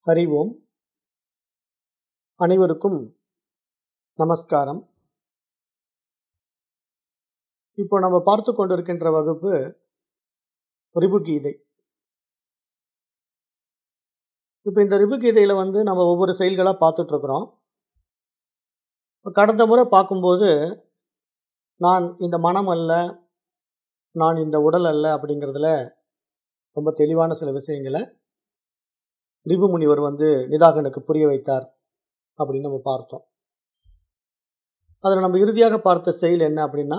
ஹரி ஓம் அனைவருக்கும் நமஸ்காரம் இப்போ நம்ம பார்த்து கொண்டிருக்கின்ற வகுப்பு ரிபுகீதை இப்போ இந்த ரிபுகீதையில் வந்து நம்ம ஒவ்வொரு செயல்களாக பார்த்துட்டு இருக்கிறோம் இப்ப கடந்த முறை பார்க்கும்போது நான் இந்த மனம் அல்ல நான் இந்த உடல் அல்ல அப்படிங்கிறதுல ரொம்ப தெளிவான சில விஷயங்களை ரிபு முனிவர் வந்து நிதாகனுக்கு புரிய வைத்தார் அப்படின்னு நம்ம பார்த்தோம் அதில் நம்ம இறுதியாக பார்த்த செயல் என்ன அப்படின்னா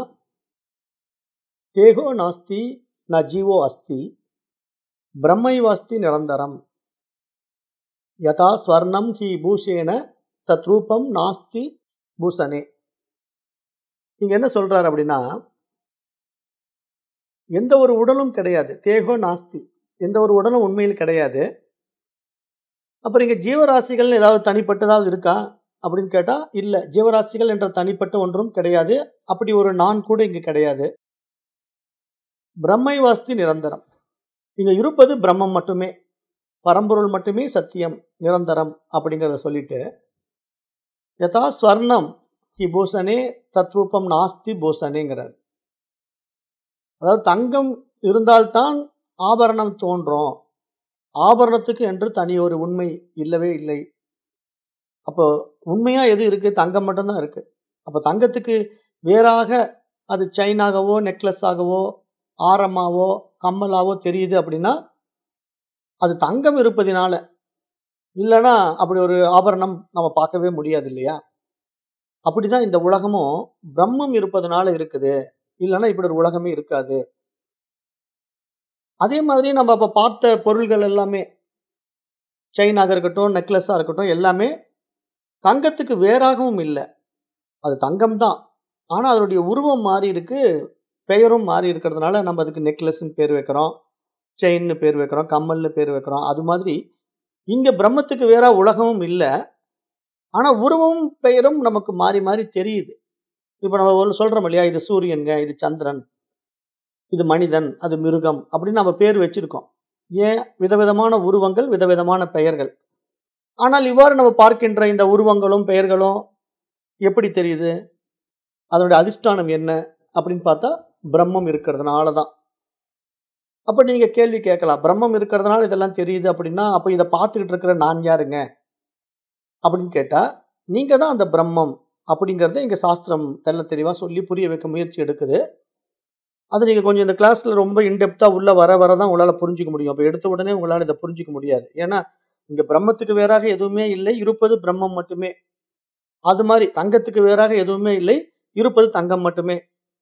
தேகோ நாஸ்தி ந ஜீவோ அஸ்தி பிரம்மைவாஸ்தி நிரந்தரம் யதா ஸ்வர்ணம் ஹி பூஷேன தத் ரூபம் நாஸ்தி பூசனே இங்க என்ன சொல்றாரு அப்படின்னா எந்த ஒரு உடலும் கிடையாது தேகோ நாஸ்தி எந்த ஒரு உடலும் உண்மையில் கிடையாது அப்புறம் இங்க ஜீவராசிகள் ஏதாவது தனிப்பட்டதாவது இருக்கா அப்படின்னு கேட்டா இல்ல ஜீவராசிகள் என்ற தனிப்பட்ட ஒன்றும் கிடையாது அப்படி ஒரு நான் கூட இங்க கிடையாது பிரம்மை வாஸ்தி நிரந்தரம் இங்க இருப்பது பிரம்மம் மட்டுமே பரம்பொருள் மட்டுமே சத்தியம் நிரந்தரம் அப்படிங்கிறத சொல்லிட்டு யதா ஸ்வர்ணம் ஹி பூசனே தத்ரூபம் நாஸ்தி பூசனேங்கிறார் அதாவது தங்கம் இருந்தால்தான் ஆபரணம் தோன்றும் ஆபரணத்துக்கு என்று தனி ஒரு உண்மை இல்லவே இல்லை அப்போ உண்மையா எது இருக்கு தங்கம் மட்டும்தான் இருக்கு அப்போ தங்கத்துக்கு வேறாக அது செயினாகவோ நெக்லஸ் ஆகவோ ஆரமாவோ கம்மலாவோ தெரியுது அப்படின்னா அது தங்கம் இருப்பதினால இல்லைன்னா அப்படி ஒரு ஆபரணம் நம்ம பார்க்கவே முடியாது இல்லையா அப்படிதான் இந்த உலகமும் பிரம்மம் இருப்பதனால இருக்குது இல்லைன்னா இப்படி ஒரு உலகமே இருக்காது அதே மாதிரி நம்ம அப்ப பார்த்த பொருள்கள் எல்லாமே செயினாக இருக்கட்டும் நெக்லஸாக இருக்கட்டும் எல்லாமே தங்கத்துக்கு வேறாகவும் இல்லை அது தங்கம் தான் ஆனால் அதனுடைய உருவம் மாறி இருக்கு பெயரும் மாறி இருக்கிறதுனால நம்ம அதுக்கு நெக்லஸ்ன்னு பேர் வைக்கிறோம் செயின்னு பேர் வைக்கிறோம் கம்மல்னு பேர் வைக்கிறோம் அது மாதிரி இங்க பிரம்மத்துக்கு வேற உலகமும் இல்லை ஆனால் உருவமும் பெயரும் நமக்கு மாறி மாறி தெரியுது இப்போ நம்ம ஒண்ணு சொல்றோம் இல்லையா இது சூரியன்க இது சந்திரன் இது மனிதன் அது மிருகம் அப்படின்னு நம்ம பேர் வச்சிருக்கோம் ஏன் விதவிதமான உருவங்கள் விதவிதமான பெயர்கள் ஆனால் இவ்வாறு நம்ம பார்க்கின்ற இந்த உருவங்களும் பெயர்களும் எப்படி தெரியுது அதனுடைய அதிஷ்டானம் என்ன அப்படின்னு பார்த்தா பிரம்மம் இருக்கிறதுனால தான் அப்ப நீங்க கேள்வி கேட்கலாம் பிரம்மம் இருக்கிறதுனால இதெல்லாம் தெரியுது அப்படின்னா அப்ப இதை பார்த்துக்கிட்டு இருக்கிற நான் யாருங்க அப்படின்னு கேட்டா நீங்க தான் அந்த பிரம்மம் அப்படிங்கிறத இங்க சாஸ்திரம் தெல்ல தெளிவா சொல்லி புரிய வைக்க முயற்சி எடுக்குது அது நீங்க கொஞ்சம் இந்த கிளாஸ்ல ரொம்ப இன்டெப்தா உள்ள வர வர தான் உங்களால புரிஞ்சுக்க முடியும் அப்ப எடுத்த உடனே உங்களால இதை புரிஞ்சுக்க முடியாது ஏன்னா இங்க பிரம்மத்துக்கு வேறாக எதுவுமே இல்லை இருப்பது பிரம்மம் மட்டுமே அது மாதிரி தங்கத்துக்கு வேறாக எதுவுமே இல்லை இருப்பது தங்கம் மட்டுமே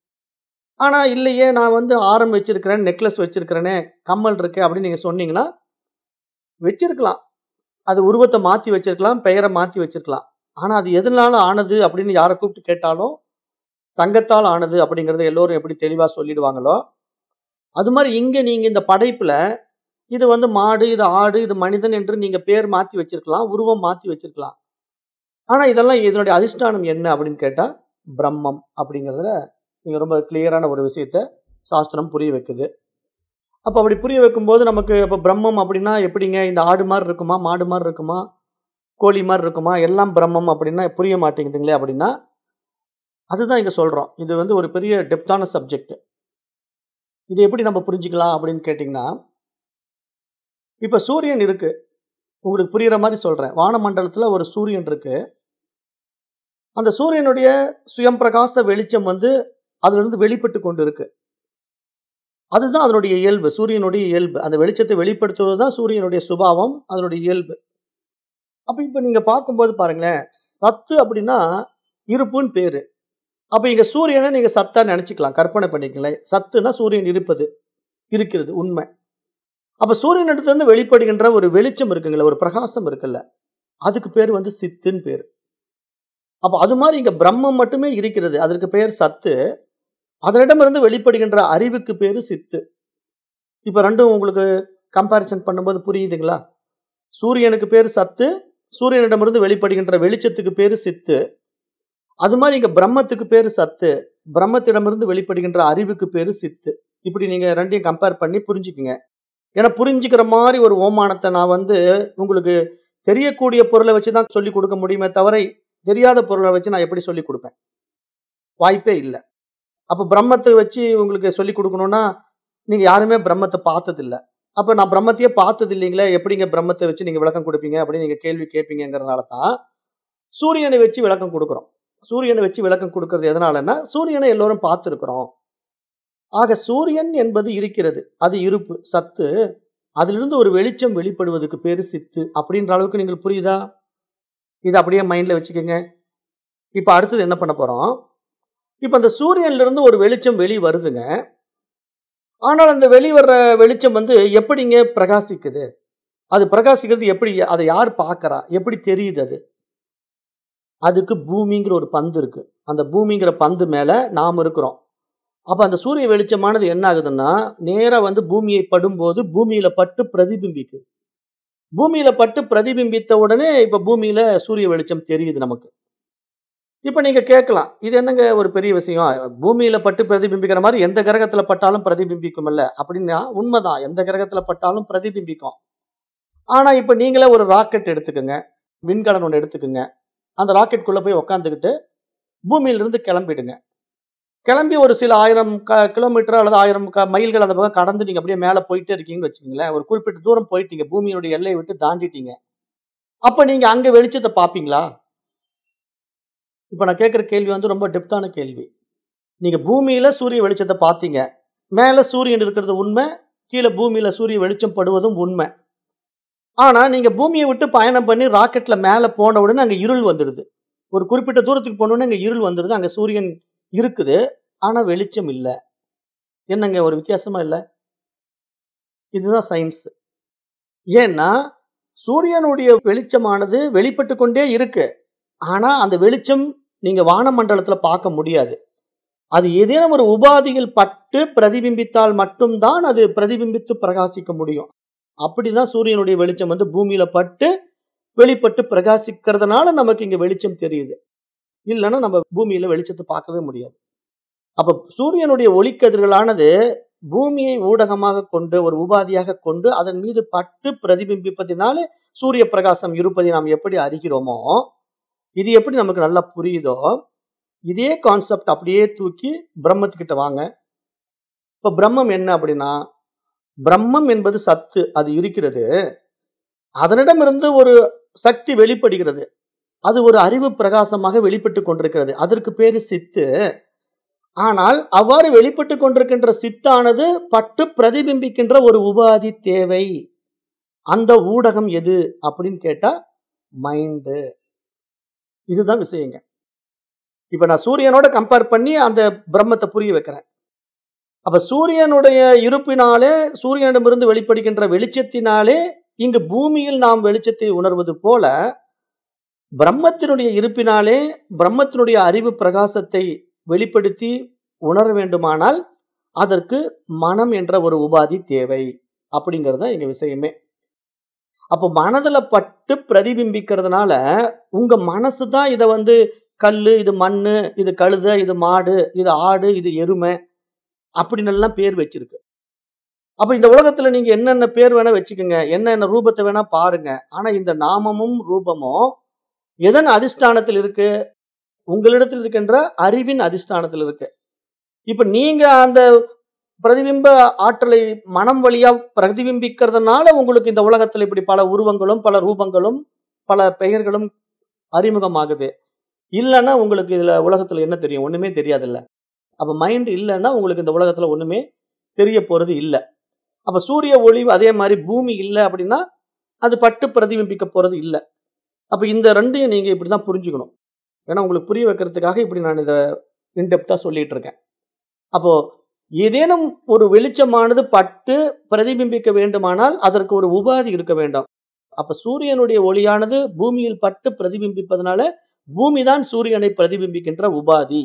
ஆனா இல்லையே நான் வந்து ஆரம் வச்சிருக்கிறேன் நெக்லஸ் வச்சிருக்கிறேனே கம்மல் இருக்கு அப்படின்னு நீங்க சொன்னீங்கன்னா வச்சிருக்கலாம் அது உருவத்தை மாத்தி வச்சிருக்கலாம் பெயரை மாத்தி வச்சிருக்கலாம் ஆனா அது எதனால ஆனது அப்படின்னு யாரை கூப்பிட்டு கேட்டாலும் தங்கத்தால் ஆனது அப்படிங்கறத எல்லோரும் எப்படி தெளிவா சொல்லிடுவாங்களோ அது மாதிரி இங்க நீங்க இந்த படைப்புல இது வந்து மாடு இது ஆடு இது மனிதன் என்று நீங்க பேர் மாத்தி வச்சிருக்கலாம் உருவம் மாத்தி வச்சிருக்கலாம் ஆனா இதெல்லாம் இதனுடைய அதிஷ்டானம் என்ன அப்படின்னு கேட்டா பிரம்மம் அப்படிங்கிறதுல நீங்க ரொம்ப கிளியரான ஒரு விஷயத்த சாஸ்திரம் புரிய வைக்குது அப்ப அப்படி புரிய வைக்கும்போது நமக்கு அப்ப பிரம்மம் அப்படின்னா எப்படிங்க இந்த ஆடு மாதிரி இருக்குமா மாடு மாதிரி இருக்குமா கோழி மாதிரி இருக்குமா எல்லாம் பிரம்மம் அப்படின்னா புரிய மாட்டேங்குதுங்களே அப்படின்னா அதுதான் இங்க சொல்றோம் இது வந்து ஒரு பெரிய டெப்தான சப்ஜெக்ட் இது எப்படி நம்ம புரிஞ்சுக்கலாம் அப்படின்னு கேட்டிங்கன்னா இப்ப சூரியன் இருக்கு உங்களுக்கு புரியுற மாதிரி சொல்றேன் வானமண்டலத்துல ஒரு சூரியன் இருக்கு அந்த சூரியனுடைய சுயம் பிரகாச வெளிச்சம் வந்து அதுல இருந்து வெளிப்பட்டு கொண்டு இருக்கு அதுதான் அதனுடைய இயல்பு சூரியனுடைய இயல்பு அந்த வெளிச்சத்தை வெளிப்படுத்துவது தான் சூரியனுடைய சுபாவம் அதனுடைய இயல்பு அப்ப இப்ப நீங்க பார்க்கும்போது பாருங்களேன் சத்து அப்படின்னா இருப்புன்னு பேரு அப்ப இங்க சூரியனை நீங்க சத்தா நினைச்சுக்கலாம் கற்பனை பண்ணிக்கலாம் சத்துனா சூரியன் இருப்பது இருக்கிறது உண்மை அப்ப சூரியன் இடத்துல இருந்து வெளிப்படுகின்ற ஒரு வெளிச்சம் இருக்குங்களா ஒரு பிரகாசம் இருக்குல்ல அதுக்கு பேர் வந்து சித்துன்னு பேர் அப்ப அது மாதிரி இங்க பிரம்மம் மட்டுமே இருக்கிறது அதற்கு பெயர் சத்து அதனிடமிருந்து வெளிப்படுகின்ற அறிவுக்கு பேரு சித்து இப்ப ரெண்டும் உங்களுக்கு கம்பாரிசன் பண்ணும்போது புரியுதுங்களா சூரியனுக்கு பேர் சத்து சூரியனிடமிருந்து வெளிப்படுகின்ற வெளிச்சத்துக்கு பேரு சித்து அது மாதிரி இங்க பிரம்மத்துக்கு பேரு சத்து பிரம்மத்திடமிருந்து வெளிப்படுகின்ற அறிவுக்கு பேரு சித்து இப்படி நீங்க ரெண்டையும் கம்பேர் பண்ணி புரிஞ்சுக்குங்க ஏன்னா புரிஞ்சுக்கிற மாதிரி ஒரு ஓமானத்தை நான் வந்து உங்களுக்கு தெரியக்கூடிய பொருளை வச்சு தான் சொல்லிக் கொடுக்க முடியுமே தவிர தெரியாத பொருளை வச்சு நான் எப்படி சொல்லிக் கொடுப்பேன் வாய்ப்பே இல்லை அப்ப பிரம்மத்தை வச்சு உங்களுக்கு சொல்லிக் கொடுக்கணும்னா நீங்க யாருமே பிரம்மத்தை பார்த்தது இல்ல அப்ப நான் பிரம்மத்தையே பார்த்தது இல்லைங்களே எப்படிங்க பிரம்மத்தை வச்சு நீங்க விளக்கம் கொடுப்பீங்க அப்படின்னு நீங்க கேள்வி கேட்பீங்கிறதுனால தான் சூரியனை வச்சு விளக்கம் கொடுக்குறோம் சூரியனை வச்சு விளக்கம் கொடுக்கறது எதனாலன்னா சூரியனை எல்லோரும் பார்த்துருக்குறோம் ஆக சூரியன் என்பது இருக்கிறது அது இருப்பு சத்து அதிலிருந்து ஒரு வெளிச்சம் வெளிப்படுவதற்கு பேரு சித்து அப்படின்ற அளவுக்கு நீங்கள் புரியுதா இது அப்படியே மைண்ட்ல வச்சுக்கோங்க இப்ப அடுத்தது என்ன பண்ண போறோம் இப்ப அந்த சூரியன்ல இருந்து ஒரு வெளிச்சம் வெளி வருதுங்க ஆனால் அந்த வெளி வர்ற வெளிச்சம் வந்து எப்படிங்க பிரகாசிக்குது அது பிரகாசிக்கிறது எப்படி அதை யார் பார்க்கறா எப்படி தெரியுது அது அதுக்கு பூமிங்கிற ஒரு பந்து இருக்கு அந்த பூமிங்கிற பந்து மேல நாம் இருக்கிறோம் அப்ப அந்த சூரிய வெளிச்சமானது என்ன ஆகுதுன்னா நேரா வந்து பூமியை படும்போது பூமியில பட்டு பிரதிபிம்பிக்கு பூமியில பட்டு பிரதிபிம்பித்த உடனே இப்ப பூமியில சூரிய வெளிச்சம் தெரியுது நமக்கு இப்ப நீங்க கேட்கலாம் இது என்னங்க ஒரு பெரிய விஷயம் பூமியில பட்டு பிரதிபிம்பிக்கிற மாதிரி எந்த கிரகத்துல பட்டாலும் பிரதிபிம்பிக்கும் இல்ல அப்படின்னா உண்மைதான் எந்த கிரகத்துல பட்டாலும் பிரதிபிம்பிக்கும் ஆனா இப்ப நீங்களே ஒரு ராக்கெட் எடுத்துக்கோங்க விண்கலன் ஒன்று எடுத்துக்கோங்க அந்த ராக்கெட்டுக்குள்ள போய் உக்காந்துக்கிட்டு பூமியில இருந்து கிளம்பிடுங்க கிளம்பி ஒரு சில ஆயிரம் க கிலோமீட்டர் அல்லது ஆயிரம் க மைல்கள் அந்த பக்கம் கடந்து நீங்க அப்படியே மேல போயிட்டே இருக்கீங்கன்னு வச்சுக்கோங்களேன் ஒரு குறிப்பிட்ட தூரம் போயிட்டீங்க பூமியினுடைய எல்லையை விட்டு தாண்டிட்டீங்க அப்ப நீங்க அங்க வெளிச்சத்தை பாப்பீங்களா இப்ப நான் கேட்கிற கேள்வி வந்து ரொம்ப டெப்தான கேள்வி நீங்க பூமியில சூரிய வெளிச்சத்தை பார்த்தீங்க மேல சூரியன் இருக்கிறது உண்மை கீழே பூமியில சூரிய வெளிச்சம் படுவதும் உண்மை ஆனா நீங்க பூமியை விட்டு பயணம் பண்ணி ராக்கெட்ல மேல போன உடனே அங்க இருள் வந்துடுது ஒரு குறிப்பிட்ட தூரத்துக்கு போன உடனே அங்க இருள் வந்துடுது அங்க சூரியன் இருக்குது ஆனா வெளிச்சம் இல்ல என்னங்க ஒரு வித்தியாசமா இல்ல இதுதான் சயின்ஸ் ஏன்னா சூரியனுடைய வெளிச்சமானது வெளிப்பட்டு கொண்டே இருக்கு ஆனா அந்த வெளிச்சம் நீங்க வானமண்டலத்துல பார்க்க முடியாது அது ஏதேனும் ஒரு உபாதியில் பட்டு பிரதிபிம்பித்தால் மட்டும்தான் அது பிரதிபிம்பித்து பிரகாசிக்க முடியும் அப்படிதான் சூரியனுடைய வெளிச்சம் வந்து பூமியில பட்டு வெளிப்பட்டு பிரகாசிக்கிறதுனால நமக்கு இங்க வெளிச்சம் தெரியுது இல்லைன்னா நம்ம பூமியில வெளிச்சத்தை பார்க்கவே முடியாது அப்ப சூரியனுடைய ஒளிக்கதிர்களானது பூமியை ஊடகமாக கொண்டு ஒரு உபாதியாக கொண்டு அதன் மீது பட்டு பிரதிபிம்பிப்பதினால சூரிய பிரகாசம் இருப்பதை நாம் எப்படி அறிகிறோமோ இது எப்படி நமக்கு நல்லா புரியுதோ இதே கான்செப்ட் அப்படியே தூக்கி பிரம்மத்துக்கிட்ட வாங்க இப்ப பிரம்மம் என்ன அப்படின்னா பிரம்மம் என்பது சத்து அது இருக்கிறது அதனிடமிருந்து ஒரு சக்தி வெளிப்படுகிறது அது ஒரு அறிவு பிரகாசமாக வெளிப்பட்டு கொண்டிருக்கிறது அதற்கு பேரு சித்து ஆனால் அவ்வாறு வெளிப்பட்டு கொண்டிருக்கின்ற சித்தானது பட்டு பிரதிபிம்பிக்கின்ற ஒரு உபாதி தேவை அந்த ஊடகம் எது அப்படின்னு கேட்டா மைண்டு இதுதான் விஷயங்க இப்ப நான் சூரியனோட கம்பேர் பண்ணி அந்த பிரம்மத்தை புரிய வைக்கிறேன் அப்ப சூரியனுடைய இருப்பினாலே சூரியனிடமிருந்து வெளிப்படுகின்ற வெளிச்சத்தினாலே இங்கு பூமியில் நாம் வெளிச்சத்தை உணர்வது போல பிரம்மத்தினுடைய இருப்பினாலே பிரம்மத்தினுடைய அறிவு பிரகாசத்தை வெளிப்படுத்தி உணர வேண்டுமானால் அதற்கு மனம் என்ற ஒரு உபாதி தேவை அப்படிங்கிறது தான் எங்க விஷயமே அப்போ மனதுல பட்டு பிரதிபிம்பிக்கிறதுனால உங்க மனசு தான் இதை வந்து கல்லு இது மண்ணு இது கழுத இது மாடு இது ஆடு இது எருமை அப்படின்னு எல்லாம் பேர் வச்சிருக்கு அப்ப இந்த உலகத்துல நீங்க என்னென்ன பேர் வேணா வச்சுக்கோங்க என்னென்ன ரூபத்தை வேணா பாருங்க ஆனா இந்த நாமமும் ரூபமும் எதன் அதிஷ்டானத்தில் இருக்கு உங்களிடத்தில் இருக்கின்ற அறிவின் அதிஷ்டானத்தில் இருக்கு இப்ப நீங்க அந்த பிரதிபிம்ப ஆற்றலை மனம் வழியா பிரதிபிம்பிக்கிறதுனால உங்களுக்கு இந்த உலகத்துல இப்படி பல உருவங்களும் பல ரூபங்களும் பல பெயர்களும் அறிமுகமாகுது இல்லைன்னா உங்களுக்கு இதுல உலகத்துல என்ன தெரியும் ஒண்ணுமே தெரியாதுல்ல அப்ப மைண்ட் இல்லைன்னா உங்களுக்கு இந்த உலகத்துல ஒண்ணுமே தெரிய போறது இல்லை அப்ப சூரிய ஒளி அதே மாதிரி பூமி இல்லை அப்படின்னா அது பட்டு பிரதிபிம்பிக்க போறது இல்லை அப்ப இந்த ரெண்டையும் நீங்க இப்படிதான் புரிஞ்சுக்கணும் ஏன்னா உங்களுக்கு புரிய வைக்கிறதுக்காக இப்படி நான் இதை இன்டெப்தா சொல்லிட்டு இருக்கேன் அப்போ ஏதேனும் ஒரு வெளிச்சமானது பட்டு பிரதிபிம்பிக்க வேண்டுமானால் அதற்கு ஒரு உபாதி இருக்க வேண்டும் அப்ப சூரியனுடைய ஒளியானது பூமியில் பட்டு பிரதிபிம்பிப்பதனால பூமி தான் சூரியனை பிரதிபிம்பிக்கின்ற உபாதி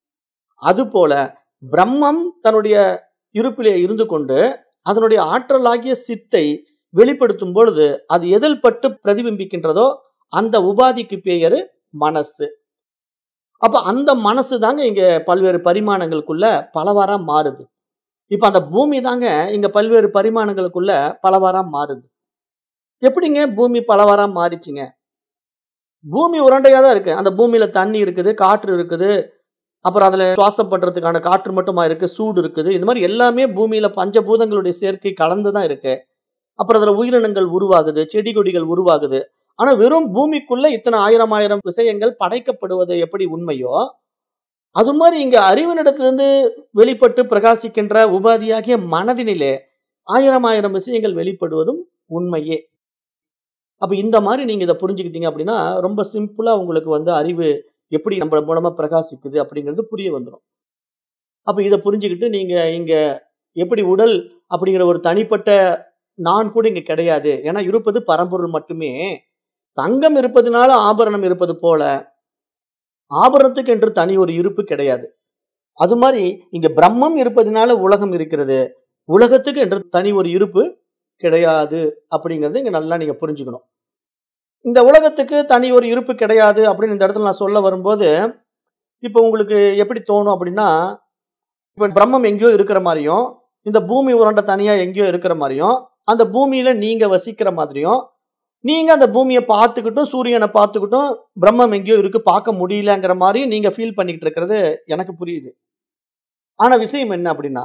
அதுபோல பிரம்மம் தன்னுடைய இருப்பிலே இருந்து கொண்டு அதனுடைய ஆற்றலாகிய சித்தை வெளிப்படுத்தும் பொழுது அது எதில் பட்டு பிரதிபிம்பிக்கின்றதோ அந்த உபாதிக்கு பெயரு மனசு அப்ப அந்த மனசு தாங்க இங்க பல்வேறு பரிமாணங்களுக்குள்ள பலவாரா மாறுது இப்ப அந்த பூமி தாங்க இங்க பல்வேறு பரிமாணங்களுக்குள்ள பலவாரா மாறுது எப்படிங்க பூமி பலவாரா மாறிச்சுங்க பூமி உருண்டையா தான் இருக்கு அந்த பூமியில தண்ணி இருக்குது காற்று இருக்குது அப்புறம் அதுல சுவாசம் பண்றதுக்கான காற்று மட்டுமா இருக்கு சூடு இருக்குது இந்த மாதிரி எல்லாமே பூமியில பஞ்சபூதங்களுடைய சேர்க்கை கலந்து தான் இருக்கு அப்புறம் அதுல உயிரினங்கள் உருவாகுது செடி கொடிகள் உருவாகுது ஆனா வெறும் பூமிக்குள்ள இத்தனை ஆயிரம் ஆயிரம் விஷயங்கள் படைக்கப்படுவது எப்படி உண்மையோ அது மாதிரி இங்க அறிவினிடத்திலிருந்து வெளிப்பட்டு பிரகாசிக்கின்ற உபாதியாகிய மனதினிலே ஆயிரம் ஆயிரம் விஷயங்கள் வெளிப்படுவதும் உண்மையே அப்ப இந்த மாதிரி நீங்க இதை புரிஞ்சுக்கிட்டீங்க அப்படின்னா ரொம்ப சிம்பிளா உங்களுக்கு வந்து அறிவு எப்படி நம்ம மூலமா பிரகாசிக்குது அப்படிங்கிறது புரிய வந்துடும் அப்ப இதை புரிஞ்சுக்கிட்டு நீங்க இங்க எப்படி உடல் அப்படிங்கிற ஒரு தனிப்பட்ட நான் கூட இங்க கிடையாது ஏன்னா இருப்பது பரம்பொருள் மட்டுமே தங்கம் இருப்பதுனால ஆபரணம் இருப்பது போல ஆபரணத்துக்கு என்று தனி ஒரு இருப்பு கிடையாது அது மாதிரி இங்க பிரம்மம் இருப்பதனால உலகம் இருக்கிறது உலகத்துக்கு என்று தனி ஒரு இருப்பு கிடையாது அப்படிங்கறது இங்க நல்லா நீங்க புரிஞ்சுக்கணும் இந்த உலகத்துக்கு தனி ஒரு இருப்பு கிடையாது அப்படின்னு இந்த இடத்துல நான் சொல்ல வரும்போது இப்போ உங்களுக்கு எப்படி தோணும் அப்படின்னா இப்போ பிரம்மம் எங்கேயோ இருக்கிற மாதிரியும் இந்த பூமி உருண்டை தனியா எங்கேயோ இருக்கிற மாதிரியும் அந்த பூமியில நீங்க வசிக்கிற மாதிரியும் நீங்க அந்த பூமியை பார்த்துக்கிட்டும் சூரியனை பார்த்துக்கிட்டும் பிரம்மம் எங்கேயோ இருக்கு பார்க்க முடியலங்கிற மாதிரியும் நீங்க ஃபீல் பண்ணிக்கிட்டு இருக்கிறது எனக்கு புரியுது ஆனா விஷயம் என்ன அப்படின்னா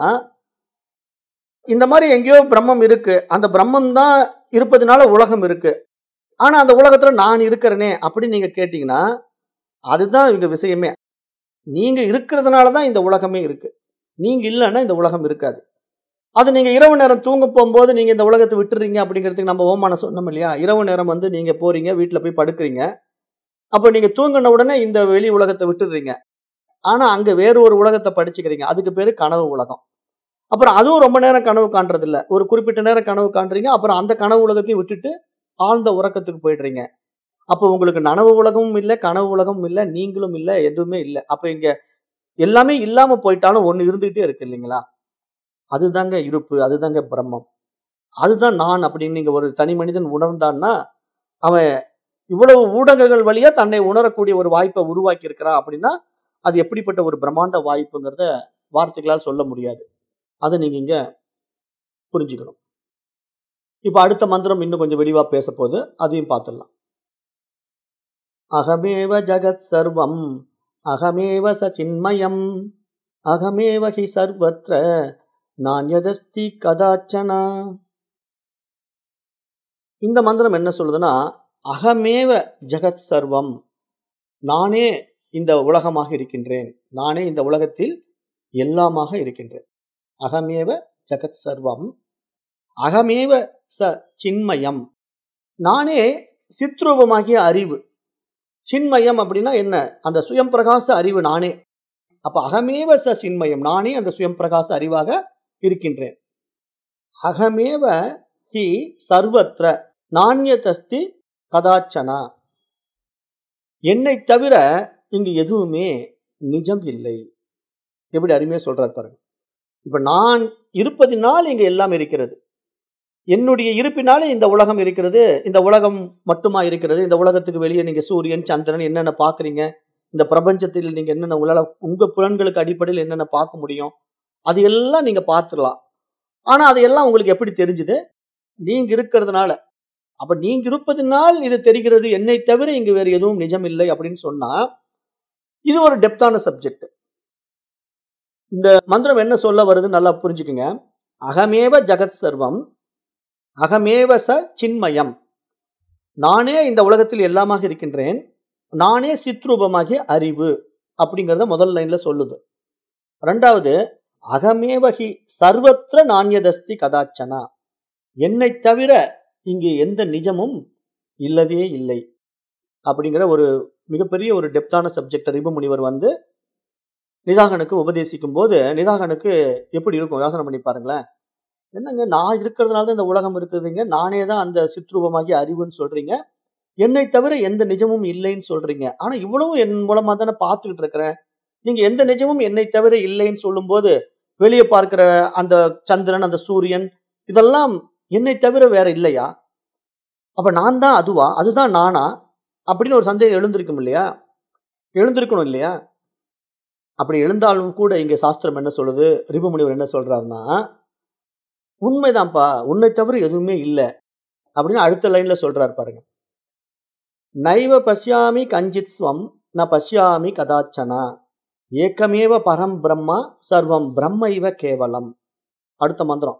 இந்த மாதிரி எங்கேயோ பிரம்மம் இருக்கு அந்த பிரம்மம் தான் இருப்பதனால உலகம் இருக்கு ஆனா அந்த உலகத்துல நான் இருக்கிறேனே அப்படின்னு நீங்க கேட்டீங்கன்னா அதுதான் இங்க விஷயமே நீங்க இருக்கிறதுனால தான் இந்த உலகமே இருக்கு நீங்க இல்லைன்னா இந்த உலகம் இருக்காது அது நீங்க இரவு நேரம் தூங்க போகும்போது நீங்க இந்த உலகத்தை விட்டுறீங்க அப்படிங்கிறதுக்கு நம்ம ஓமானம் சொன்னோம் இல்லையா இரவு நேரம் வந்து நீங்க போறீங்க வீட்டுல போய் படுக்கிறீங்க அப்ப நீங்க தூங்கின உடனே இந்த வெளி உலகத்தை விட்டுடுறீங்க ஆனா அங்க வேற ஒரு உலகத்தை படிச்சுக்கிறீங்க அதுக்கு பேரு கனவு உலகம் அப்புறம் அதுவும் ரொம்ப நேரம் கனவு காண்றது இல்ல ஒரு குறிப்பிட்ட நேரம் கனவு காண்றீங்க அப்புறம் அந்த கனவு உலகத்தையும் விட்டுட்டு ஆழ்ந்த உறக்கத்துக்கு போயிடுறீங்க அப்போ உங்களுக்கு நனவு உலகமும் இல்லை கனவு உலகமும் இல்லை நீங்களும் இல்லை எதுவுமே இல்லை அப்ப இங்க எல்லாமே இல்லாம போயிட்டாலும் ஒண்ணு இருந்துகிட்டே இருக்கு இல்லைங்களா அதுதாங்க இருப்பு அதுதாங்க பிரம்மம் அதுதான் நான் அப்படின்னு நீங்க ஒரு தனி மனிதன் உணர்ந்தான்னா அவன் இவ்வளவு ஊடகங்கள் வழியா தன்னை உணரக்கூடிய ஒரு வாய்ப்பை உருவாக்கி இருக்கிறான் அப்படின்னா அது எப்படிப்பட்ட ஒரு பிரம்மாண்ட வாய்ப்புங்கிறத வார்த்தைகளால் சொல்ல முடியாது அதை நீங்க இங்க புரிஞ்சுக்கணும் இப்ப அடுத்த மந்திரம் இன்னும் கொஞ்சம் வெளிவா பேச போகுது அதையும் பார்த்துடலாம் அகமேவ ஜகத் சர்வம் அகமேவ ச சின்மயம் அகமேவ ஹி சர்வத்ர நான்யதஸ்தி கதாச்சனா இந்த மந்திரம் என்ன சொல்லுதுன்னா அகமேவ ஜகத் சர்வம் நானே இந்த உலகமாக இருக்கின்றேன் நானே இந்த உலகத்தில் எல்லாமாக இருக்கின்றேன் அகமேவ ஜகத் சர்வம் அகமேவ ச சின்மயம் நானே சித்ரூபமாகிய அறிவு சின்மயம் அப்படின்னா என்ன அந்த சுயம் பிரகாச அறிவு நானே அப்ப அகமேவ ச சின்மயம் நானே அந்த சுயம் பிரகாச அறிவாக இருக்கின்றேன் அகமேவ ஹி சர்வத்ர நாண்யதஸ்தி கதாச்சனா என்னை தவிர இங்கு எதுவுமே நிஜம் இல்லை எப்படி அருமையா சொல்றார் பாருங்க இப்ப நான் இருப்பதினால் இங்க எல்லாம் இருக்கிறது என்னுடைய இருப்பினாலே இந்த உலகம் இருக்கிறது இந்த உலகம் மட்டுமா இருக்கிறது இந்த உலகத்துக்கு வெளியே நீங்க சூரியன் சந்திரன் என்னென்ன பாக்குறீங்க இந்த பிரபஞ்சத்தில் நீங்க என்னென்ன உங்களால உங்க புலன்களுக்கு அடிப்படையில் என்னென்ன பார்க்க முடியும் அது எல்லாம் நீங்க பார்த்துடலாம் ஆனா அதையெல்லாம் உங்களுக்கு எப்படி தெரிஞ்சுது நீங்க இருக்கிறதுனால அப்ப நீங்க இருப்பதனால் இது தெரிகிறது என்னை தவிர இங்கு வேறு எதுவும் நிஜம் இல்லை அப்படின்னு சொன்னா இது ஒரு டெப்தான சப்ஜெக்ட் இந்த மந்திரம் என்ன சொல்ல வருது நல்லா புரிஞ்சுக்குங்க அகமேவ ஜகத் சர்வம் அகமேவ ச சின்மயம் நானே இந்த உலகத்தில் எல்லாமாக இருக்கின்றேன் நானே சித்ரூபமாகிய அறிவு அப்படிங்கிறத முதல் லைன்ல சொல்லுது ரெண்டாவது அகமேவகி சர்வத்திர நாண்யதஸ்தி கதாச்சனா என்னை தவிர இங்கு எந்த நிஜமும் இல்லவே இல்லை அப்படிங்கிற ஒரு மிகப்பெரிய ஒரு டெப்தான சப்ஜெக்ட் ரிபு முனிவர் வந்து நிதாகனுக்கு உபதேசிக்கும் போது நிதாகனுக்கு எப்படி இருக்கும் யோசனை பண்ணி பாருங்களேன் என்னங்க நான் இருக்கிறதுனால தான் இந்த உலகம் இருக்குதுங்க நானே தான் அந்த சித்ரூபமாகி அறிவுன்னு சொல்றீங்க என்னை தவிர எந்த நிஜமும் இல்லைன்னு சொல்றீங்க ஆனா இவ்வளவு என் மூலமா தானே பார்த்துக்கிட்டு இருக்கிறேன் நீங்க எந்த நிஜமும் என்னை தவிர இல்லைன்னு சொல்லும்போது வெளியே பார்க்கிற அந்த சந்திரன் அந்த சூரியன் இதெல்லாம் என்னை தவிர வேற இல்லையா அப்ப நான் தான் அதுவா அதுதான் நானா அப்படின்னு ஒரு சந்தேகம் எழுந்திருக்கும் இல்லையா எழுந்திருக்கணும் இல்லையா அப்படி எழுந்தாலும் கூட இங்க சாஸ்திரம் என்ன சொல்லுது ரிபுமுனிவர் என்ன சொல்றாருன்னா உண்மைதான்ப்பா உன்னை தவிர எதுவுமே இல்லை அப்படின்னு அடுத்த லைன்ல சொல்றாரு பாருங்க நைவ பஷ்யாமி கஞ்சித் ஸ்வம் ந பஷ்யாமி கதாச்சனா ஏக்கமேவ பரம் பிரம்மா சர்வம் பிரம்ம இவ கேவலம் அடுத்த மந்திரம்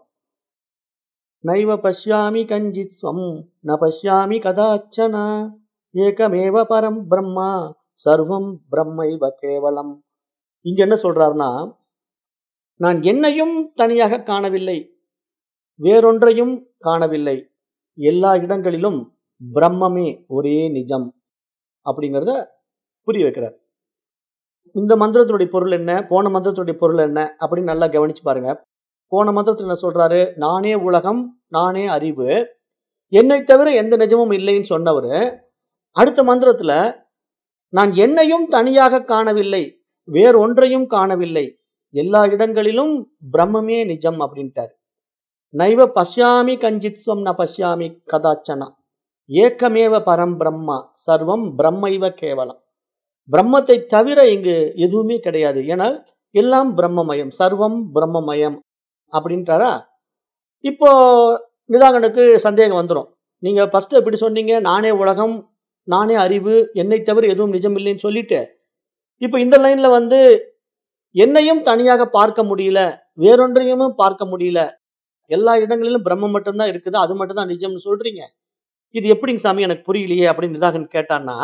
நைவ பஷ்யாமி கஞ்சித் ஸ்வம் ந பஷ்யாமி கதாச்சனா ஏகமேவ பரம் பிரம்மா சர்வம் பிரம்ம இவ கேவலம் இங்க என்ன சொல்றாருன்னா நான் என்னையும் தனியாக காணவில்லை வேறொன்றையும் காணவில்லை எல்லா இடங்களிலும் பிரம்மமே ஒரே நிஜம் அப்படிங்கிறத புரிய வைக்கிறார் இந்த மந்திரத்தினுடைய பொருள் என்ன போன மந்திரத்தினுடைய பொருள் என்ன அப்படின்னு நல்லா கவனிச்சு பாருங்க போன மந்திரத்தில் என்ன சொல்றாரு நானே உலகம் நானே அறிவு என்னை தவிர எந்த நிஜமும் இல்லைன்னு சொன்னவர் அடுத்த மந்திரத்துல நான் என்னையும் தனியாக காணவில்லை வேறொன்றையும் காணவில்லை எல்லா இடங்களிலும் பிரம்மமே நிஜம் அப்படின்ட்டார் நைவ பஷ்யாமி கஞ்சித்ஸ்வம் ந பஷ்யாமி கதாச்சனா ஏக்கமேவ பரம் பிரம்மா சர்வம் பிரம்மைவ கேவலம் பிரம்மத்தை தவிர இங்கு எதுவுமே கிடையாது ஏனால் எல்லாம் பிரம்மமயம் சர்வம் பிரம்மமயம் அப்படின்ட்டாரா இப்போ நிதாகனுக்கு சந்தேகம் வந்துடும் நீங்க ஃபர்ஸ்ட் எப்படி சொன்னீங்க நானே உலகம் நானே அறிவு என்னை தவிர எதுவும் நிஜம் இல்லைன்னு சொல்லிட்டு இப்போ இந்த லைன்ல வந்து என்னையும் தனியாக பார்க்க முடியல வேறொன்றையும் பார்க்க முடியல எல்லா இடங்களிலும் பிரம்மம் மட்டும்தான் இருக்குது அது மட்டும்தான் நிஜம்னு சொல்றீங்க இது எப்படிங்க சாமி எனக்கு புரியலையே அப்படின்னு நிதாகன் கேட்டான்னா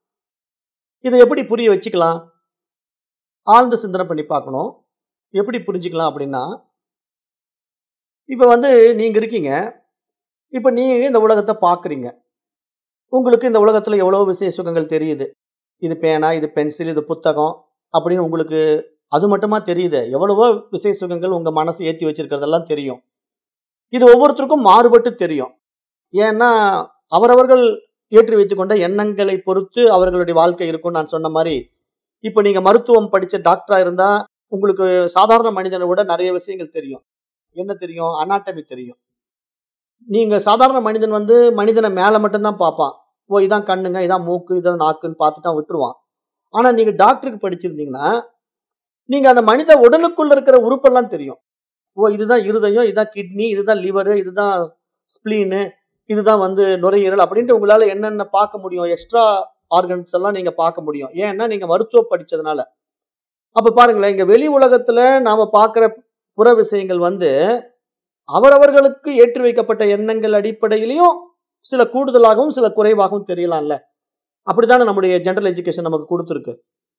இதை எப்படி புரிய வச்சுக்கலாம் ஆழ்ந்த சிந்தனை பண்ணி பார்க்கணும் எப்படி புரிஞ்சுக்கலாம் அப்படின்னா இப்போ வந்து நீங்க இருக்கீங்க இப்போ நீங்க இந்த உலகத்தை பார்க்குறீங்க உங்களுக்கு இந்த உலகத்துல எவ்வளவு விசேஷ சுகங்கள் தெரியுது இது பேனா இது பென்சில் இது புத்தகம் அப்படின்னு உங்களுக்கு அது மட்டுமா தெரியுது எவ்வளவோ விசேஷ சுகங்கள் உங்க மனசு ஏற்றி வச்சிருக்கிறதெல்லாம் தெரியும் இது ஒவ்வொருத்தருக்கும் மாறுபட்டு தெரியும் ஏன்னா அவரவர்கள் ஏற்றி வைத்துக்கொண்ட எண்ணங்களை பொறுத்து அவர்களுடைய வாழ்க்கை இருக்கும் நான் சொன்ன மாதிரி இப்போ நீங்க மருத்துவம் படிச்ச டாக்டரா இருந்தா உங்களுக்கு சாதாரண மனிதனை விட நிறைய விஷயங்கள் தெரியும் என்ன தெரியும் அனாட்டமி தெரியும் நீங்க சாதாரண மனிதன் வந்து மனிதனை மேல மட்டும்தான் பார்ப்பான் ஓ இதான் கண்ணுங்க இதான் மூக்கு இதான் நாக்குன்னு பார்த்துட்டா விட்டுருவான் ஆனா நீங்க டாக்டருக்கு படிச்சிருந்தீங்கன்னா நீங்க அந்த மனித உடலுக்குள்ள இருக்கிற உறுப்பெல்லாம் தெரியும் ஓ இதுதான் இருதயம் இதுதான் கிட்னி இதுதான் லிவரு இதுதான் ஸ்பிளீனு இதுதான் வந்து நுரையீரல் அப்படின்ட்டு உங்களால என்னென்ன பார்க்க முடியும் எக்ஸ்ட்ரா ஆர்கன்ஸ் எல்லாம் நீங்க பார்க்க முடியும் ஏன்னா நீங்க மருத்துவம் படிச்சதுனால அப்ப பாருங்களேன் இங்க வெளி உலகத்துல நாம பார்க்கிற புற விஷயங்கள் வந்து அவரவர்களுக்கு ஏற்றி வைக்கப்பட்ட எண்ணங்கள் அடிப்படையிலையும் சில கூடுதலாகவும் சில குறைவாகவும் தெரியலாம்ல அப்படித்தானே நம்முடைய ஜென்ரல் எஜுகேஷன் நமக்கு கொடுத்துருக்கு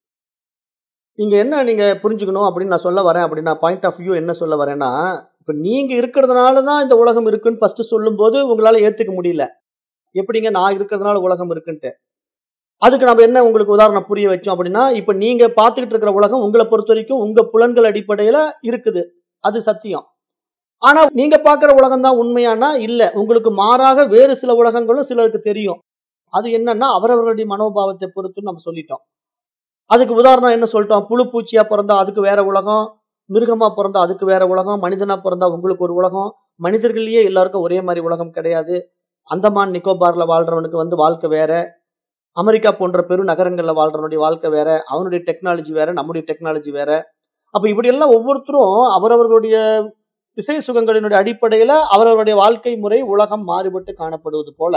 இங்க என்ன நீங்க புரிஞ்சுக்கணும் அப்படின்னு நான் சொல்ல வரேன் அப்படின்னா பாயிண்ட் ஆஃப் வியூ என்ன சொல்ல வரேன்னா இப்ப நீங்க இருக்கிறதுனால தான் இந்த உலகம் இருக்குன்னு ஃபர்ஸ்ட் சொல்லும்போது உங்களால ஏத்துக்க முடியல எப்படிங்க நான் இருக்கிறதுனால உலகம் இருக்குன்ட்டு அதுக்கு நம்ம என்ன உங்களுக்கு உதாரணம் புரிய வச்சோம் அப்படின்னா இப்ப நீங்க பார்த்துக்கிட்டு இருக்கிற உலகம் உங்களை பொறுத்த வரைக்கும் உங்க புலன்கள் அடிப்படையில இருக்குது அது சத்தியம் ஆனா நீங்க பார்க்குற உலகம் தான் உண்மையானா இல்ல உங்களுக்கு மாறாக வேறு சில உலகங்களும் சிலருக்கு தெரியும் அது என்னன்னா அவரவர்களுடைய மனோபாவத்தை பொறுத்து நம்ம சொல்லிட்டோம் அதுக்கு உதாரணம் என்ன சொல்லிட்டோம் புழு பூச்சியா பிறந்தா அதுக்கு வேற உலகம் மிருகமா பிறந்தா அதுக்கு வேற உலகம் மனிதனா பிறந்தா உங்களுக்கு ஒரு உலகம் மனிதர்கள்லயே எல்லாருக்கும் ஒரே மாதிரி உலகம் கிடையாது அந்தமான் நிக்கோபார்ல வாழ்றவனுக்கு வந்து வாழ்க்கை வேற அமெரிக்கா போன்ற பெரு நகரங்கள்ல வாழ்றவனுடைய வாழ்க்கை வேற அவனுடைய டெக்னாலஜி வேற நம்முடைய டெக்னாலஜி வேற அப்ப இப்படி எல்லாம் ஒவ்வொருத்தரும் அவரவர்களுடைய விசை சுகங்களினுடைய அடிப்படையில அவரவருடைய வாழ்க்கை முறை உலகம் மாறுபட்டு காணப்படுவது போல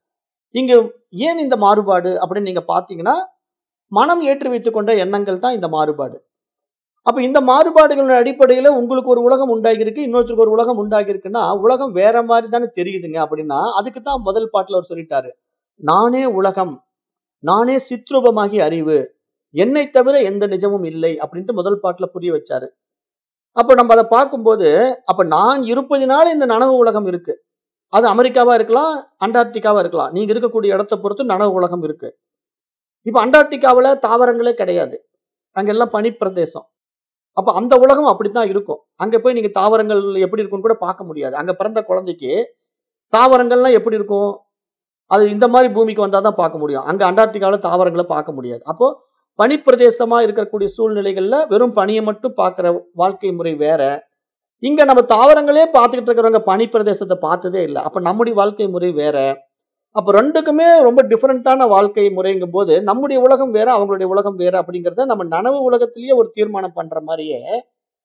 இங்க ஏன் இந்த மாறுபாடு அப்படின்னு நீங்க பாத்தீங்கன்னா மனம் ஏற்றி வைத்துக் கொண்ட எண்ணங்கள் தான் இந்த மாறுபாடு அப்ப இந்த மாறுபாடுகளின் அடிப்படையில உங்களுக்கு ஒரு உலகம் உண்டாகிருக்கு இன்னொருத்தருக்கு ஒரு உலகம் உண்டாகிருக்குன்னா உலகம் வேற மாதிரி தானே தெரியுதுங்க அப்படின்னா அதுக்கு தான் முதல் பாட்டுல அவர் சொல்லிட்டாரு நானே உலகம் நானே சித்ரூபமாகி அறிவு என்னை தவிர எந்த நிஜமும் இல்லை அப்படின்ட்டு முதல் பாட்டுல புரிய வச்சாரு அப்ப நம்ம அதை பார்க்கும்போது அப்ப நான் இருப்பதினால இந்த நனவு உலகம் இருக்கு அது அமெரிக்காவா இருக்கலாம் அண்டார்டிகாவா இருக்கலாம் நீங்க இருக்கக்கூடிய இடத்தை பொறுத்து நனவு உலகம் இருக்கு இப்ப அண்டார்டிகாவுல தாவரங்களே கிடையாது அங்கெல்லாம் பனிப்பிரதேசம் அப்ப அந்த உலகம் அப்படித்தான் இருக்கும் அங்க போய் நீங்க தாவரங்கள் எப்படி இருக்கும்னு கூட பார்க்க முடியாது அங்க பிறந்த குழந்தைக்கு தாவரங்கள்லாம் எப்படி இருக்கும் அது இந்த மாதிரி பூமிக்கு வந்தா தான் பார்க்க முடியும் அங்க அண்டார்டிகாவில் தாவரங்களை பார்க்க முடியாது அப்போ பனிப்பிரதேசமா இருக்கக்கூடிய சூழ்நிலைகள்ல வெறும் பனியை மட்டும் பார்க்குற வாழ்க்கை முறை வேற இங்க நம்ம தாவரங்களே பார்த்துக்கிட்டு இருக்கிறவங்க பனிப்பிரதேசத்தை பார்த்ததே இல்லை அப்ப நம்முடைய வாழ்க்கை முறை வேற அப்ப ரெண்டுக்குமே ரொம்ப டிஃபரெண்டான வாழ்க்கை முறைங்கும் போது நம்முடைய உலகம் வேற அவங்களுடைய உலகம் வேற அப்படிங்கிறத நம்ம நனவு உலகத்திலேயே ஒரு தீர்மானம் பண்ற மாதிரியே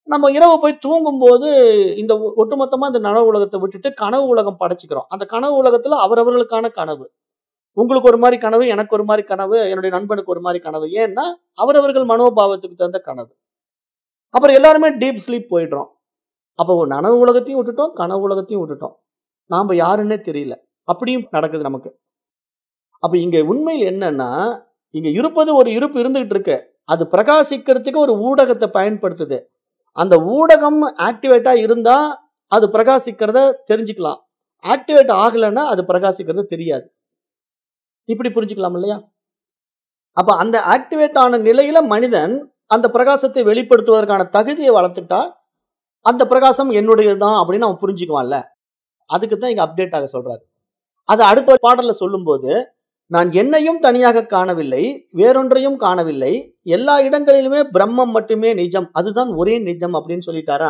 நம்ம இரவு போய் தூங்கும்போது இந்த ஒ- ஒட்டுமொத்தமா இந்த நனவு உலகத்தை விட்டுட்டு கனவு உலகம் படைச்சுக்கிறோம் அந்த கனவு உலகத்துல அவரவர்களுக்கான கனவு உங்களுக்கு ஒரு மாதிரி கனவு எனக்கு ஒரு மாதிரி கனவு என்னுடைய நண்பனுக்கு ஒரு மாதிரி கனவு ஏன்னா அவரவர்கள் மனோபாவத்துக்கு தகுந்த கனவு அப்புறம் எல்லாருமே டீப் ஸ்லீப் போயிடுறோம் அப்போ ஒரு நனவு உலகத்தையும் விட்டுட்டோம் கனவு உலகத்தையும் விட்டுட்டோம் நாம யாருன்னே தெரியல அப்படியும் நடக்குது நமக்கு அப்ப இங்க உண்மையில் என்னன்னா இங்க இருப்பது ஒரு இருப்பு இருந்துகிட்டு இருக்கு அது பிரகாசிக்கிறதுக்கு ஒரு ஊடகத்தை பயன்படுத்துது அந்த ஊடகம் ஆக்டிவேட்டா இருந்தா அது பிரகாசிக்கிறத தெரிஞ்சுக்கலாம் ஆக்டிவேட் ஆகலைன்னா அது பிரகாசிக்கிறது தெரியாது இப்படி புரிஞ்சுக்கலாம் இல்லையா அப்ப அந்த ஆக்டிவேட் ஆன நிலையில மனிதன் அந்த பிரகாசத்தை வெளிப்படுத்துவதற்கான தகுதியை வளர்த்துட்டா அந்த பிரகாசம் என்னுடையதுதான் அப்படின்னு அவன் புரிஞ்சுக்குவான்ல அதுக்கு தான் இங்க அப்டேட் ஆக சொல்றாரு அது அடுத்த பாடல்ல சொல்லும்போது நான் என்னையும் தனியாக காணவில்லை வேறொன்றையும் காணவில்லை எல்லா இடங்களிலுமே பிரம்மம் மட்டுமே நிஜம் அதுதான் ஒரே நிஜம் அப்படின்னு சொல்லிட்டாரா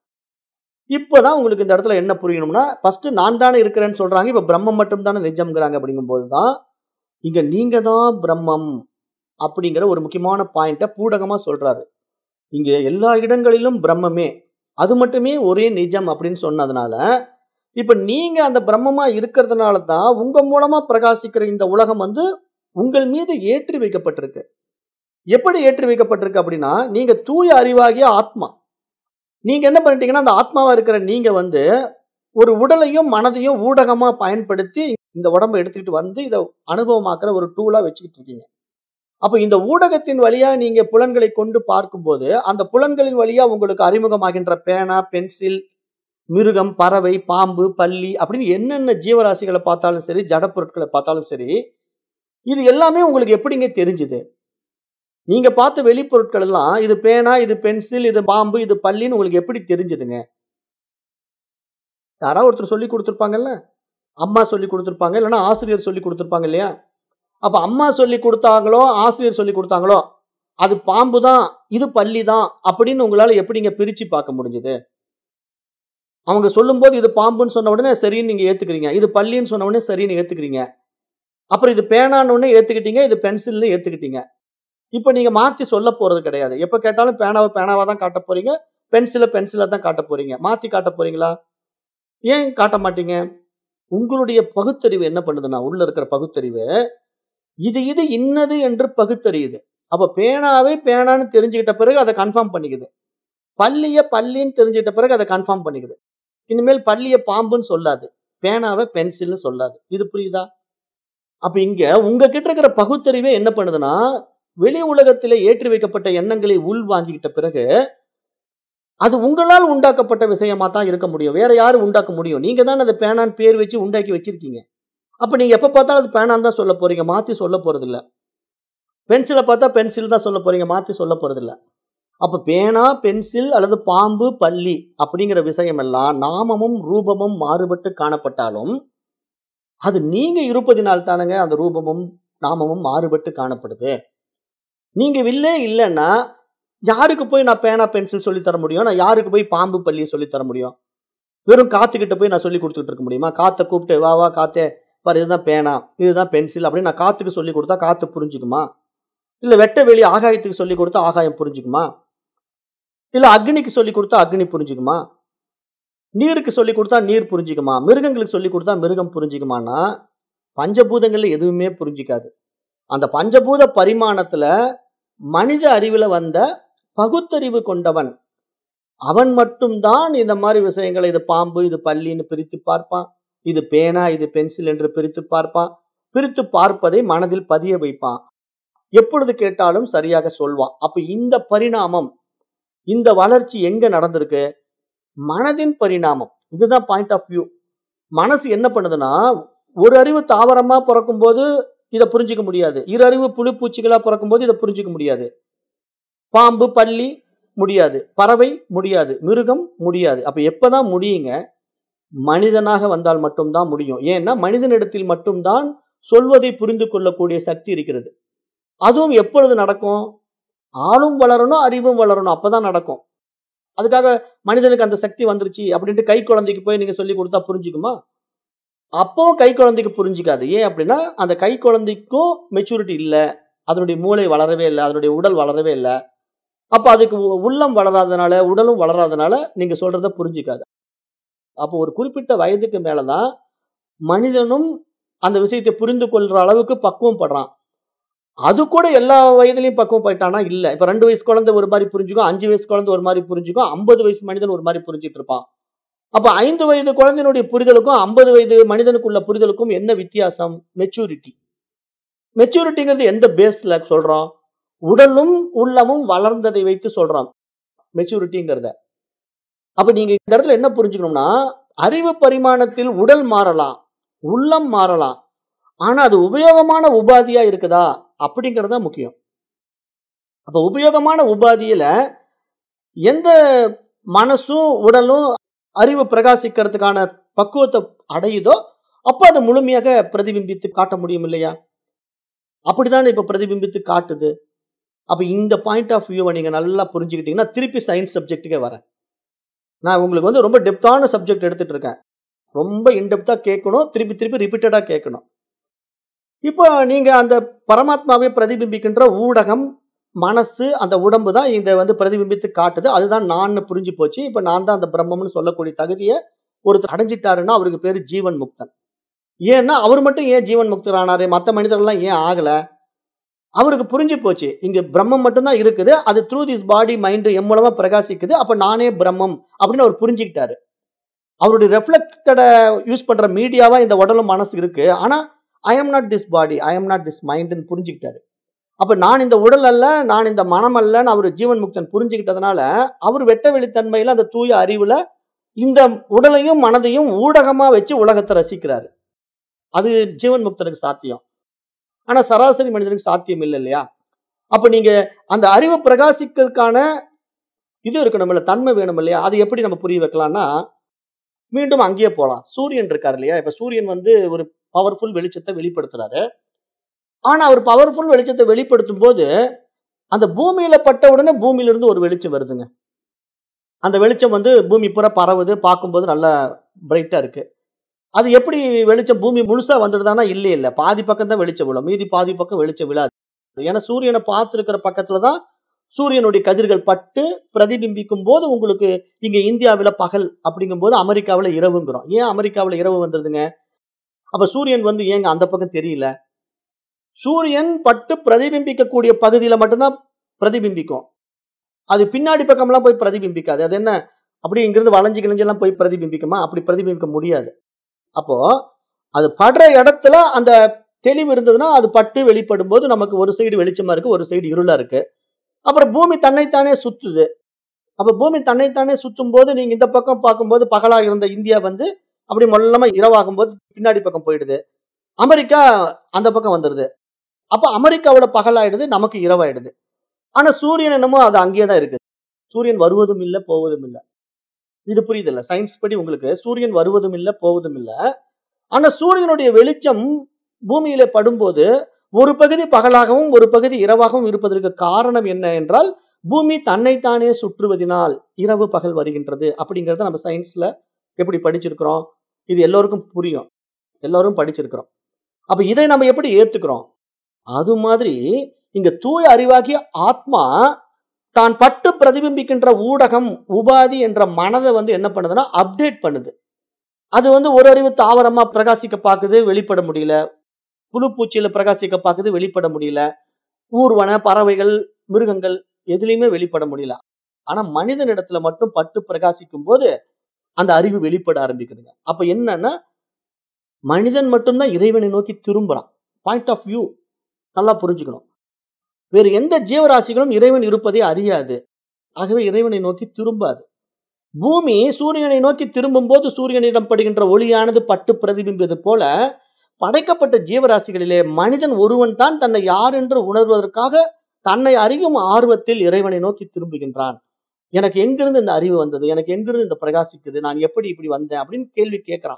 இப்பதான் உங்களுக்கு இந்த இடத்துல என்ன புரியணும்னா ஃபர்ஸ்ட் நான் தானே இருக்கிறேன்னு சொல்றாங்க இப்ப பிரம்மம் மட்டும் தானே நிஜம்ங்கிறாங்க அப்படிங்கும்போது தான் இங்க நீங்க தான் பிரம்மம் அப்படிங்கிற ஒரு முக்கியமான பாயிண்ட பூடகமா சொல்றாரு இங்க எல்லா இடங்களிலும் பிரம்மமே அது மட்டுமே ஒரே நிஜம் அப்படின்னு சொன்னதுனால இப்ப நீங்க அந்த பிரம்மமா இருக்கிறதுனால தான் உங்க மூலமா பிரகாசிக்கிற இந்த உலகம் வந்து உங்கள் மீது ஏற்றி வைக்கப்பட்டிருக்கு எப்படி ஏற்றி வைக்கப்பட்டிருக்கு அப்படின்னா நீங்க தூய அறிவாகிய ஆத்மா நீங்க என்ன பண்ணிட்டீங்கன்னா அந்த ஆத்மாவா இருக்கிற நீங்க வந்து ஒரு உடலையும் மனதையும் ஊடகமா பயன்படுத்தி இந்த உடம்பை எடுத்துக்கிட்டு வந்து இதை அனுபவமாக்குற ஒரு டூலா வச்சுக்கிட்டு இருக்கீங்க அப்ப இந்த ஊடகத்தின் வழியா நீங்க புலன்களை கொண்டு பார்க்கும்போது அந்த புலன்களின் வழியா உங்களுக்கு அறிமுகமாகின்ற பேனா பென்சில் மிருகம் பறவை பாம்பு பல்லி அப்படின்னு என்னென்ன ஜீவராசிகளை பார்த்தாலும் சரி ஜட பொருட்களை பார்த்தாலும் சரி இது எல்லாமே உங்களுக்கு எப்படிங்க தெரிஞ்சுது நீங்க பார்த்த வெளிப்பொருட்கள் எல்லாம் இது பேனா இது பென்சில் இது பாம்பு இது பல்லின்னு உங்களுக்கு எப்படி தெரிஞ்சுதுங்க யாராவது ஒருத்தர் சொல்லி கொடுத்துருப்பாங்கல்ல அம்மா சொல்லி கொடுத்துருப்பாங்க இல்லைன்னா ஆசிரியர் சொல்லி கொடுத்துருப்பாங்க இல்லையா அப்ப அம்மா சொல்லி கொடுத்தாங்களோ ஆசிரியர் சொல்லி கொடுத்தாங்களோ அது பாம்பு தான் இது பல்லி தான் அப்படின்னு உங்களால எப்படிங்க பிரிச்சு பார்க்க முடிஞ்சது அவங்க சொல்லும்போது இது பாம்புன்னு சொன்ன உடனே சரின்னு நீங்க ஏத்துக்கிறீங்க இது பல்லின்னு சொன்ன உடனே சரின்னு ஏத்துக்கிறீங்க அப்புறம் இது பேனான்னு உடனே ஏத்துக்கிட்டீங்க இது பென்சில்னு ஏத்துக்கிட்டீங்க இப்ப நீங்க மாத்தி சொல்ல போறது கிடையாது எப்ப கேட்டாலும் பேனாவை பேனாவா தான் காட்ட போறீங்க பென்சிலை பென்சிலா தான் காட்ட போறீங்க மாத்தி காட்ட போறீங்களா ஏன் காட்ட மாட்டீங்க உங்களுடைய பகுத்தறிவு என்ன பண்ணுதுன்னா உள்ள இருக்கிற பகுத்தறிவு இது இது இன்னது என்று பகுத்தறியுது அப்ப பேனாவே பேனான்னு தெரிஞ்சுக்கிட்ட பிறகு அதை கன்ஃபார்ம் பண்ணிக்குது பள்ளிய பள்ளின்னு தெரிஞ்சுக்கிட்ட பிறகு அதை கன்ஃபார்ம் பண்ணிக்குது இனிமேல் பள்ளிய பாம்புன்னு சொல்லாது பேனாவை பென்சில்னு சொல்லாது இது புரியுதா அப்ப இங்க உங்ககிட்ட இருக்கிற பகுத்தறிவே என்ன பண்ணுதுன்னா வெளி உலகத்திலே ஏற்றி வைக்கப்பட்ட எண்ணங்களை உள் வாங்கிக்கிட்ட பிறகு அது உங்களால் உண்டாக்கப்பட்ட விஷயமா தான் இருக்க முடியும் வேற யாரும் உண்டாக்க முடியும் நீங்க தான் அதை பேனான்னு பேர் வச்சு உண்டாக்கி வச்சிருக்கீங்க அப்ப நீங்க எப்ப பார்த்தாலும் அது பேனான்னு தான் சொல்ல போறீங்க மாத்தி சொல்ல போறது இல்ல பென்சிலை பார்த்தா பென்சில் தான் சொல்ல போறீங்க மாத்தி சொல்ல போறது இல்ல அப்ப பேனா பென்சில் அல்லது பாம்பு பல்லி அப்படிங்கிற விஷயம் எல்லாம் நாமமும் ரூபமும் மாறுபட்டு காணப்பட்டாலும் அது நீங்க இருப்பதினால் தானங்க அந்த ரூபமும் நாமமும் மாறுபட்டு காணப்படுது நீங்க இல்லே இல்லைன்னா யாருக்கு போய் நான் பேனா பென்சில் சொல்லி தர முடியும் நான் யாருக்கு போய் பாம்பு பள்ளி சொல்லி தர முடியும் வெறும் காத்துக்கிட்ட போய் நான் சொல்லி கொடுத்துட்டு இருக்க முடியுமா காத்தை கூப்பிட்டு வா வா காத்தே பாரு இதுதான் பேனா இதுதான் பென்சில் அப்படின்னு நான் காத்துக்கு சொல்லி கொடுத்தா காத்து புரிஞ்சுக்குமா இல்ல வெட்ட வெளி ஆகாயத்துக்கு சொல்லி கொடுத்தா ஆகாயம் புரிஞ்சுக்குமா இல்ல அக்னிக்கு சொல்லி கொடுத்தா அக்னி புரிஞ்சுக்குமா நீருக்கு சொல்லி கொடுத்தா நீர் புரிஞ்சுக்குமா மிருகங்களுக்கு சொல்லி கொடுத்தா மிருகம் புரிஞ்சுக்குமானா பஞ்சபூதங்கள்ல எதுவுமே புரிஞ்சுக்காது அந்த பஞ்சபூத பரிமாணத்துல மனித அறிவுல வந்த பகுத்தறிவு கொண்டவன் அவன் மட்டும்தான் இந்த மாதிரி விஷயங்களை இது பாம்பு இது பல்லின்னு பிரித்து பார்ப்பான் இது பேனா இது பென்சில் என்று பிரித்து பார்ப்பான் பிரித்து பார்ப்பதை மனதில் பதிய வைப்பான் எப்பொழுது கேட்டாலும் சரியாக சொல்வான் அப்ப இந்த பரிணாமம் இந்த வளர்ச்சி எங்க நடந்திருக்கு மனதின் பரிணாமம் இதுதான் பாயிண்ட் ஆஃப் வியூ மனசு என்ன பண்ணுதுன்னா ஒரு அறிவு தாவரமா பிறக்கும் போது இதை புரிஞ்சுக்க முடியாது இரு அறிவு புழு பூச்சிகளா பிறக்கும் போது இதை புரிஞ்சுக்க முடியாது பாம்பு பல்லி முடியாது பறவை முடியாது மிருகம் முடியாது அப்ப எப்பதான் முடியுங்க மனிதனாக வந்தால் மட்டும்தான் முடியும் ஏன்னா மனிதனிடத்தில் மட்டும்தான் சொல்வதை புரிந்து கொள்ளக்கூடிய சக்தி இருக்கிறது அதுவும் எப்பொழுது நடக்கும் ஆளும் வளரணும் அறிவும் வளரணும் அப்பதான் நடக்கும் அதுக்காக மனிதனுக்கு அந்த சக்தி வந்துருச்சு அப்படின்ட்டு கை குழந்தைக்கு போய் நீங்க சொல்லி கொடுத்தா புரிஞ்சுக்குமா அப்பவும் கை குழந்தைக்கு புரிஞ்சுக்காது ஏன் அப்படின்னா அந்த கை குழந்தைக்கும் மெச்சூரிட்டி இல்லை அதனுடைய மூளை வளரவே இல்லை அதனுடைய உடல் வளரவே இல்லை அப்ப அதுக்கு உ- உள்ளம் வளராதனால உடலும் வளராதனால நீங்க சொல்றத புரிஞ்சுக்காது அப்போ ஒரு குறிப்பிட்ட வயதுக்கு மேலதான் மனிதனும் அந்த விஷயத்தை புரிந்து கொள்ற அளவுக்கு பக்குவம் படுறான் அது கூட எல்லா வயதிலையும் பக்குவம் போயிட்டானா இல்ல இப்ப ரெண்டு வயசு குழந்தை ஒரு மாதிரி புரிஞ்சுக்கும் அஞ்சு வயசு குழந்தை ஒரு மாதிரி புரிஞ்சுக்கும் ஐம்பது வயசு மனிதன் ஒரு மாதிரி புரிஞ்சிட்டு இருப்பான் அப்ப ஐந்து வயது குழந்தையினுடைய புரிதலுக்கும் ஐம்பது வயது மனிதனுக்குள்ள புரிதலுக்கும் என்ன வித்தியாசம் மெச்சூரிட்டி மெச்சூரிட்டிங்கிறது எந்த பேஸ்ல சொல்றோம் உடலும் உள்ளமும் வளர்ந்ததை வைத்து சொல்றோம் மெச்சூரிட்டிங்கிறத அப்ப நீங்க இந்த இடத்துல என்ன புரிஞ்சுக்கணும்னா அறிவு பரிமாணத்தில் உடல் மாறலாம் உள்ளம் மாறலாம் ஆனா அது உபயோகமான உபாதியா இருக்குதா அப்படிங்கிறது தான் முக்கியம் அப்ப உபயோகமான உபாதியில எந்த மனசும் உடலும் அறிவு பிரகாசிக்கிறதுக்கான பக்குவத்தை அடையுதோ அப்ப அதை முழுமையாக பிரதிபிம்பித்து காட்ட முடியும் இல்லையா அப்படித்தானே இப்ப பிரதிபிம்பித்து காட்டுது அப்ப இந்த பாயிண்ட் ஆஃப் வியூவை நீங்க நல்லா புரிஞ்சுக்கிட்டீங்கன்னா திருப்பி சயின்ஸ் சப்ஜெக்ட்டுக்கே வரேன் நான் உங்களுக்கு வந்து ரொம்ப டெப்தான சப்ஜெக்ட் எடுத்துட்டு இருக்கேன் ரொம்ப இன்டெப்தா கேட்கணும் திருப்பி திருப்பி ரிப்பீட்டடா கேட்கணும் இப்போ நீங்க அந்த பரமாத்மாவை பிரதிபிம்பிக்கின்ற ஊடகம் மனசு அந்த உடம்பு தான் இதை வந்து பிரதிபிம்பித்து காட்டுது அதுதான் நான் புரிஞ்சு போச்சு இப்ப நான் தான் அந்த பிரம்மம்னு சொல்லக்கூடிய தகுதியை ஒருத்தர் அடைஞ்சிட்டாருன்னா அவருக்கு பேரு ஜீவன் முக்தன் ஏன்னா அவர் மட்டும் ஏன் ஜீவன் முக்தர் ஆனாரு மற்ற மனிதர்கள்லாம் ஏன் ஆகல அவருக்கு புரிஞ்சு போச்சு இங்க பிரம்மம் மட்டும்தான் இருக்குது அது த்ரூ திஸ் பாடி மைண்ட் எம் மூலமா பிரகாசிக்குது அப்ப நானே பிரம்மம் அப்படின்னு அவர் புரிஞ்சுக்கிட்டாரு அவருடைய ரெஃப்ளெக்டடை யூஸ் பண்ற மீடியாவா இந்த உடலும் மனசு இருக்கு ஆனா I am not this body I am not this மைண்ட்னு புரிஞ்சுக்கிட்டாரு அப்ப நான் இந்த உடல் அல்ல நான் இந்த மனம் அல்லன்னு அவர் ஜீவன் முக்தன் புரிஞ்சுக்கிட்டதுனால அவர் வெட்ட வெளித்தன்மையில அந்த தூய அறிவுல இந்த உடலையும் மனதையும் ஊடகமா வச்சு உலகத்தை ரசிக்கிறாரு அது ஜீவன் முக்தனுக்கு சாத்தியம் ஆனா சராசரி மனிதனுக்கு சாத்தியம் இல்லை இல்லையா அப்ப நீங்க அந்த அறிவை பிரகாசிக்கிறதுக்கான இது இருக்கணும் இல்ல தன்மை வேணும் இல்லையா அது எப்படி நம்ம புரிய வைக்கலாம்னா மீண்டும் அங்கேயே போலாம் சூரியன் இருக்காரு இல்லையா இப்ப சூரியன் வந்து ஒரு பவர்ஃபுல் வெளிச்சத்தை வெளிப்படுத்துறாரு ஆனா அவர் பவர்ஃபுல் வெளிச்சத்தை வெளிப்படுத்தும் போது அந்த பூமியில பட்ட உடனே பூமியில இருந்து ஒரு வெளிச்சம் வருதுங்க அந்த வெளிச்சம் வந்து பூமி பூரா பரவுது பார்க்கும்போது நல்லா பிரைட்டா இருக்கு அது எப்படி வெளிச்சம் பூமி முழுசா வந்துடுதானா இல்லை இல்ல பாதி பக்கம் தான் வெளிச்சம் விழும் மீதி பாதி பக்கம் வெளிச்சம் விழாது ஏன்னா சூரியனை பார்த்துருக்கிற பக்கத்துல தான் சூரியனுடைய கதிர்கள் பட்டு பிரதிபிம்பிக்கும் போது உங்களுக்கு இங்க இந்தியாவில பகல் அப்படிங்கும் போது அமெரிக்காவில இரவுங்கிறோம் ஏன் அமெரிக்காவில இரவு வந்துருதுங்க அப்ப சூரியன் வந்து ஏங்க அந்த பக்கம் தெரியல சூரியன் பட்டு பிரதிபிம்பிக்கக்கூடிய பகுதியில மட்டும்தான் பிரதிபிம்பிக்கும் அது பின்னாடி பக்கம்லாம் போய் பிரதிபிம்பிக்காது அது என்ன அப்படி இங்கிருந்து வளைஞ்சு கிழிஞ்செல்லாம் போய் பிரதிபிம்பிக்குமா அப்படி பிரதிபிம்பிக்க முடியாது அப்போ அது படுற இடத்துல அந்த தெளிவு இருந்ததுன்னா அது பட்டு வெளிப்படும் போது நமக்கு ஒரு சைடு வெளிச்சமா இருக்கு ஒரு சைடு இருளா இருக்கு அப்புறம் பூமி தன்னைத்தானே சுத்துது அப்ப பூமி தன்னைத்தானே சுத்தும் போது நீங்க இந்த பக்கம் பார்க்கும்போது பகலா இருந்த இந்தியா வந்து அப்படி மொல்லமா இரவாகும் போது பின்னாடி பக்கம் போயிடுது அமெரிக்கா அந்த பக்கம் வந்துடுது அப்ப அமெரிக்காவோட பகலாயிடுது நமக்கு இரவாயிடுது ஆனா சூரியன் என்னமோ அது அங்கேயே தான் இருக்கு சூரியன் வருவதும் இல்லை போவதும் இல்லை இது புரியுது இல்ல சயின்ஸ் படி உங்களுக்கு சூரியன் வருவதும் இல்லை போவதும் இல்லை ஆனா சூரியனுடைய வெளிச்சம் பூமியில படும்போது ஒரு பகுதி பகலாகவும் ஒரு பகுதி இரவாகவும் இருப்பதற்கு காரணம் என்ன என்றால் பூமி தன்னைத்தானே சுற்றுவதினால் இரவு பகல் வருகின்றது அப்படிங்கறத நம்ம சயின்ஸ்ல எப்படி படிச்சிருக்கிறோம் இது எல்லோருக்கும் புரியும் எல்லாரும் படிச்சிருக்கிறோம் அப்ப இதை நம்ம எப்படி ஏத்துக்கிறோம் அது மாதிரி இங்க தூய அறிவாகிய ஆத்மா தான் பட்டு பிரதிபிம்பிக்கின்ற ஊடகம் உபாதி என்ற மனதை வந்து என்ன பண்ணுதுன்னா அப்டேட் பண்ணுது அது வந்து ஒரு அறிவு தாவரமா பிரகாசிக்க பார்க்குது வெளிப்பட முடியல புழு பூச்சியில பிரகாசிக்க பார்க்குது வெளிப்பட முடியல ஊர்வன பறவைகள் மிருகங்கள் எதுலையுமே வெளிப்பட முடியல ஆனா மனிதனிடத்துல மட்டும் பட்டு பிரகாசிக்கும் போது அந்த அறிவு வெளிப்பட ஆரம்பிக்குதுங்க அப்ப என்னன்னா மனிதன் மட்டும்தான் இறைவனை நோக்கி திரும்புறான் பாயிண்ட் ஆஃப் வியூ நல்லா புரிஞ்சுக்கணும் வேறு எந்த ஜீவராசிகளும் இறைவன் இருப்பதை அறியாது ஆகவே இறைவனை நோக்கி திரும்பாது பூமி சூரியனை நோக்கி திரும்பும் போது சூரியனிடம் படுகின்ற ஒளியானது பட்டு பிரதிபிம்பது போல படைக்கப்பட்ட ஜீவராசிகளிலே மனிதன் ஒருவன் தான் தன்னை யார் என்று உணர்வதற்காக தன்னை அறியும் ஆர்வத்தில் இறைவனை நோக்கி திரும்புகின்றான் எனக்கு எங்கிருந்து இந்த அறிவு வந்தது எனக்கு எங்கிருந்து இந்த பிரகாசிக்குது நான் எப்படி இப்படி வந்தேன் அப்படின்னு கேள்வி கேட்கிறான்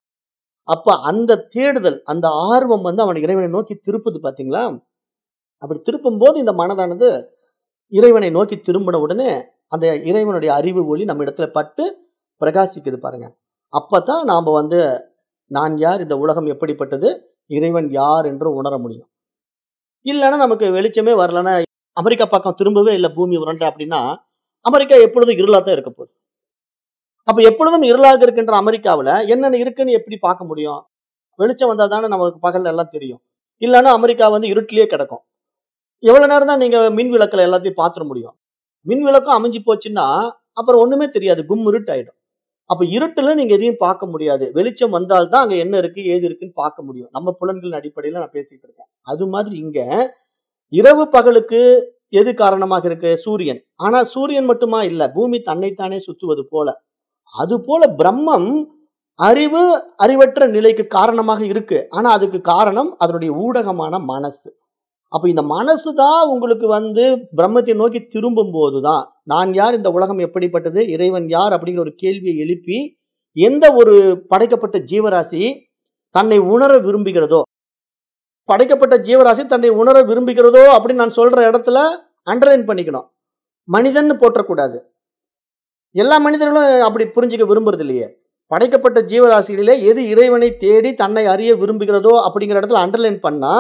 அப்ப அந்த தேடுதல் அந்த ஆர்வம் வந்து அவன் இறைவனை நோக்கி திருப்புது பாத்தீங்களா அப்படி திருப்பும் போது இந்த மனதானது இறைவனை நோக்கி திரும்பின உடனே அந்த இறைவனுடைய அறிவு ஒளி நம்ம இடத்துல பட்டு பிரகாசிக்குது பாருங்க அப்பதான் நாம வந்து நான் யார் இந்த உலகம் எப்படிப்பட்டது இறைவன் யார் என்று உணர முடியும் இல்லைன்னா நமக்கு வெளிச்சமே வரலன்னா அமெரிக்கா பக்கம் திரும்பவே இல்லை பூமி உருண்டை அப்படின்னா அமெரிக்கா எப்பொழுதும் இருளா தான் இருக்க போகுது அப்ப எப்பொழுதும் இருளாக இருக்கின்ற அமெரிக்காவுல என்னென்ன இருக்குன்னு எப்படி பார்க்க முடியும் வெளிச்சம் வந்தா தானே நமக்கு பகல்ல எல்லாம் தெரியும் இல்லைன்னா அமெரிக்கா வந்து இருட்டிலேயே கிடக்கும் எவ்வளவு நேரம் தான் நீங்க மின் விளக்குல எல்லாத்தையும் பார்த்துட முடியும் மின் விளக்கும் அமைஞ்சு போச்சுன்னா அப்புறம் ஒண்ணுமே தெரியாது கும் இருட்டு ஆயிடும் அப்ப இருட்டுல நீங்க எதையும் பார்க்க முடியாது வெளிச்சம் வந்தால்தான் அங்க என்ன இருக்கு ஏது இருக்குன்னு பார்க்க முடியும் நம்ம புலன்களின் அடிப்படையில நான் பேசிட்டு இருக்கேன் அது மாதிரி இங்க இரவு பகலுக்கு எது காரணமாக இருக்கு சூரியன் ஆனா சூரியன் மட்டுமா இல்ல பூமி தன்னைத்தானே சுத்துவது போல அது போல பிரம்மம் அறிவு அறிவற்ற நிலைக்கு காரணமாக இருக்கு ஆனா அதுக்கு காரணம் அதனுடைய ஊடகமான மனசு அப்ப இந்த மனசு தான் உங்களுக்கு வந்து பிரம்மத்தை நோக்கி திரும்பும் போதுதான் நான் யார் இந்த உலகம் எப்படிப்பட்டது இறைவன் யார் அப்படிங்கிற ஒரு கேள்வியை எழுப்பி எந்த ஒரு படைக்கப்பட்ட ஜீவராசி தன்னை உணர விரும்புகிறதோ படைக்கப்பட்ட ஜீவராசி தன்னை உணர விரும்புகிறதோ அப்படின்னு நான் சொல்ற இடத்துல அண்டர்லைன் பண்ணிக்கணும் மனிதன் போற்றக்கூடாது எல்லா மனிதர்களும் அப்படி புரிஞ்சுக்க விரும்புறது இல்லையே படைக்கப்பட்ட ஜீவராசிகளிலே எது இறைவனை தேடி தன்னை அறிய விரும்புகிறதோ அப்படிங்கிற இடத்துல அண்டர்லைன் பண்ணா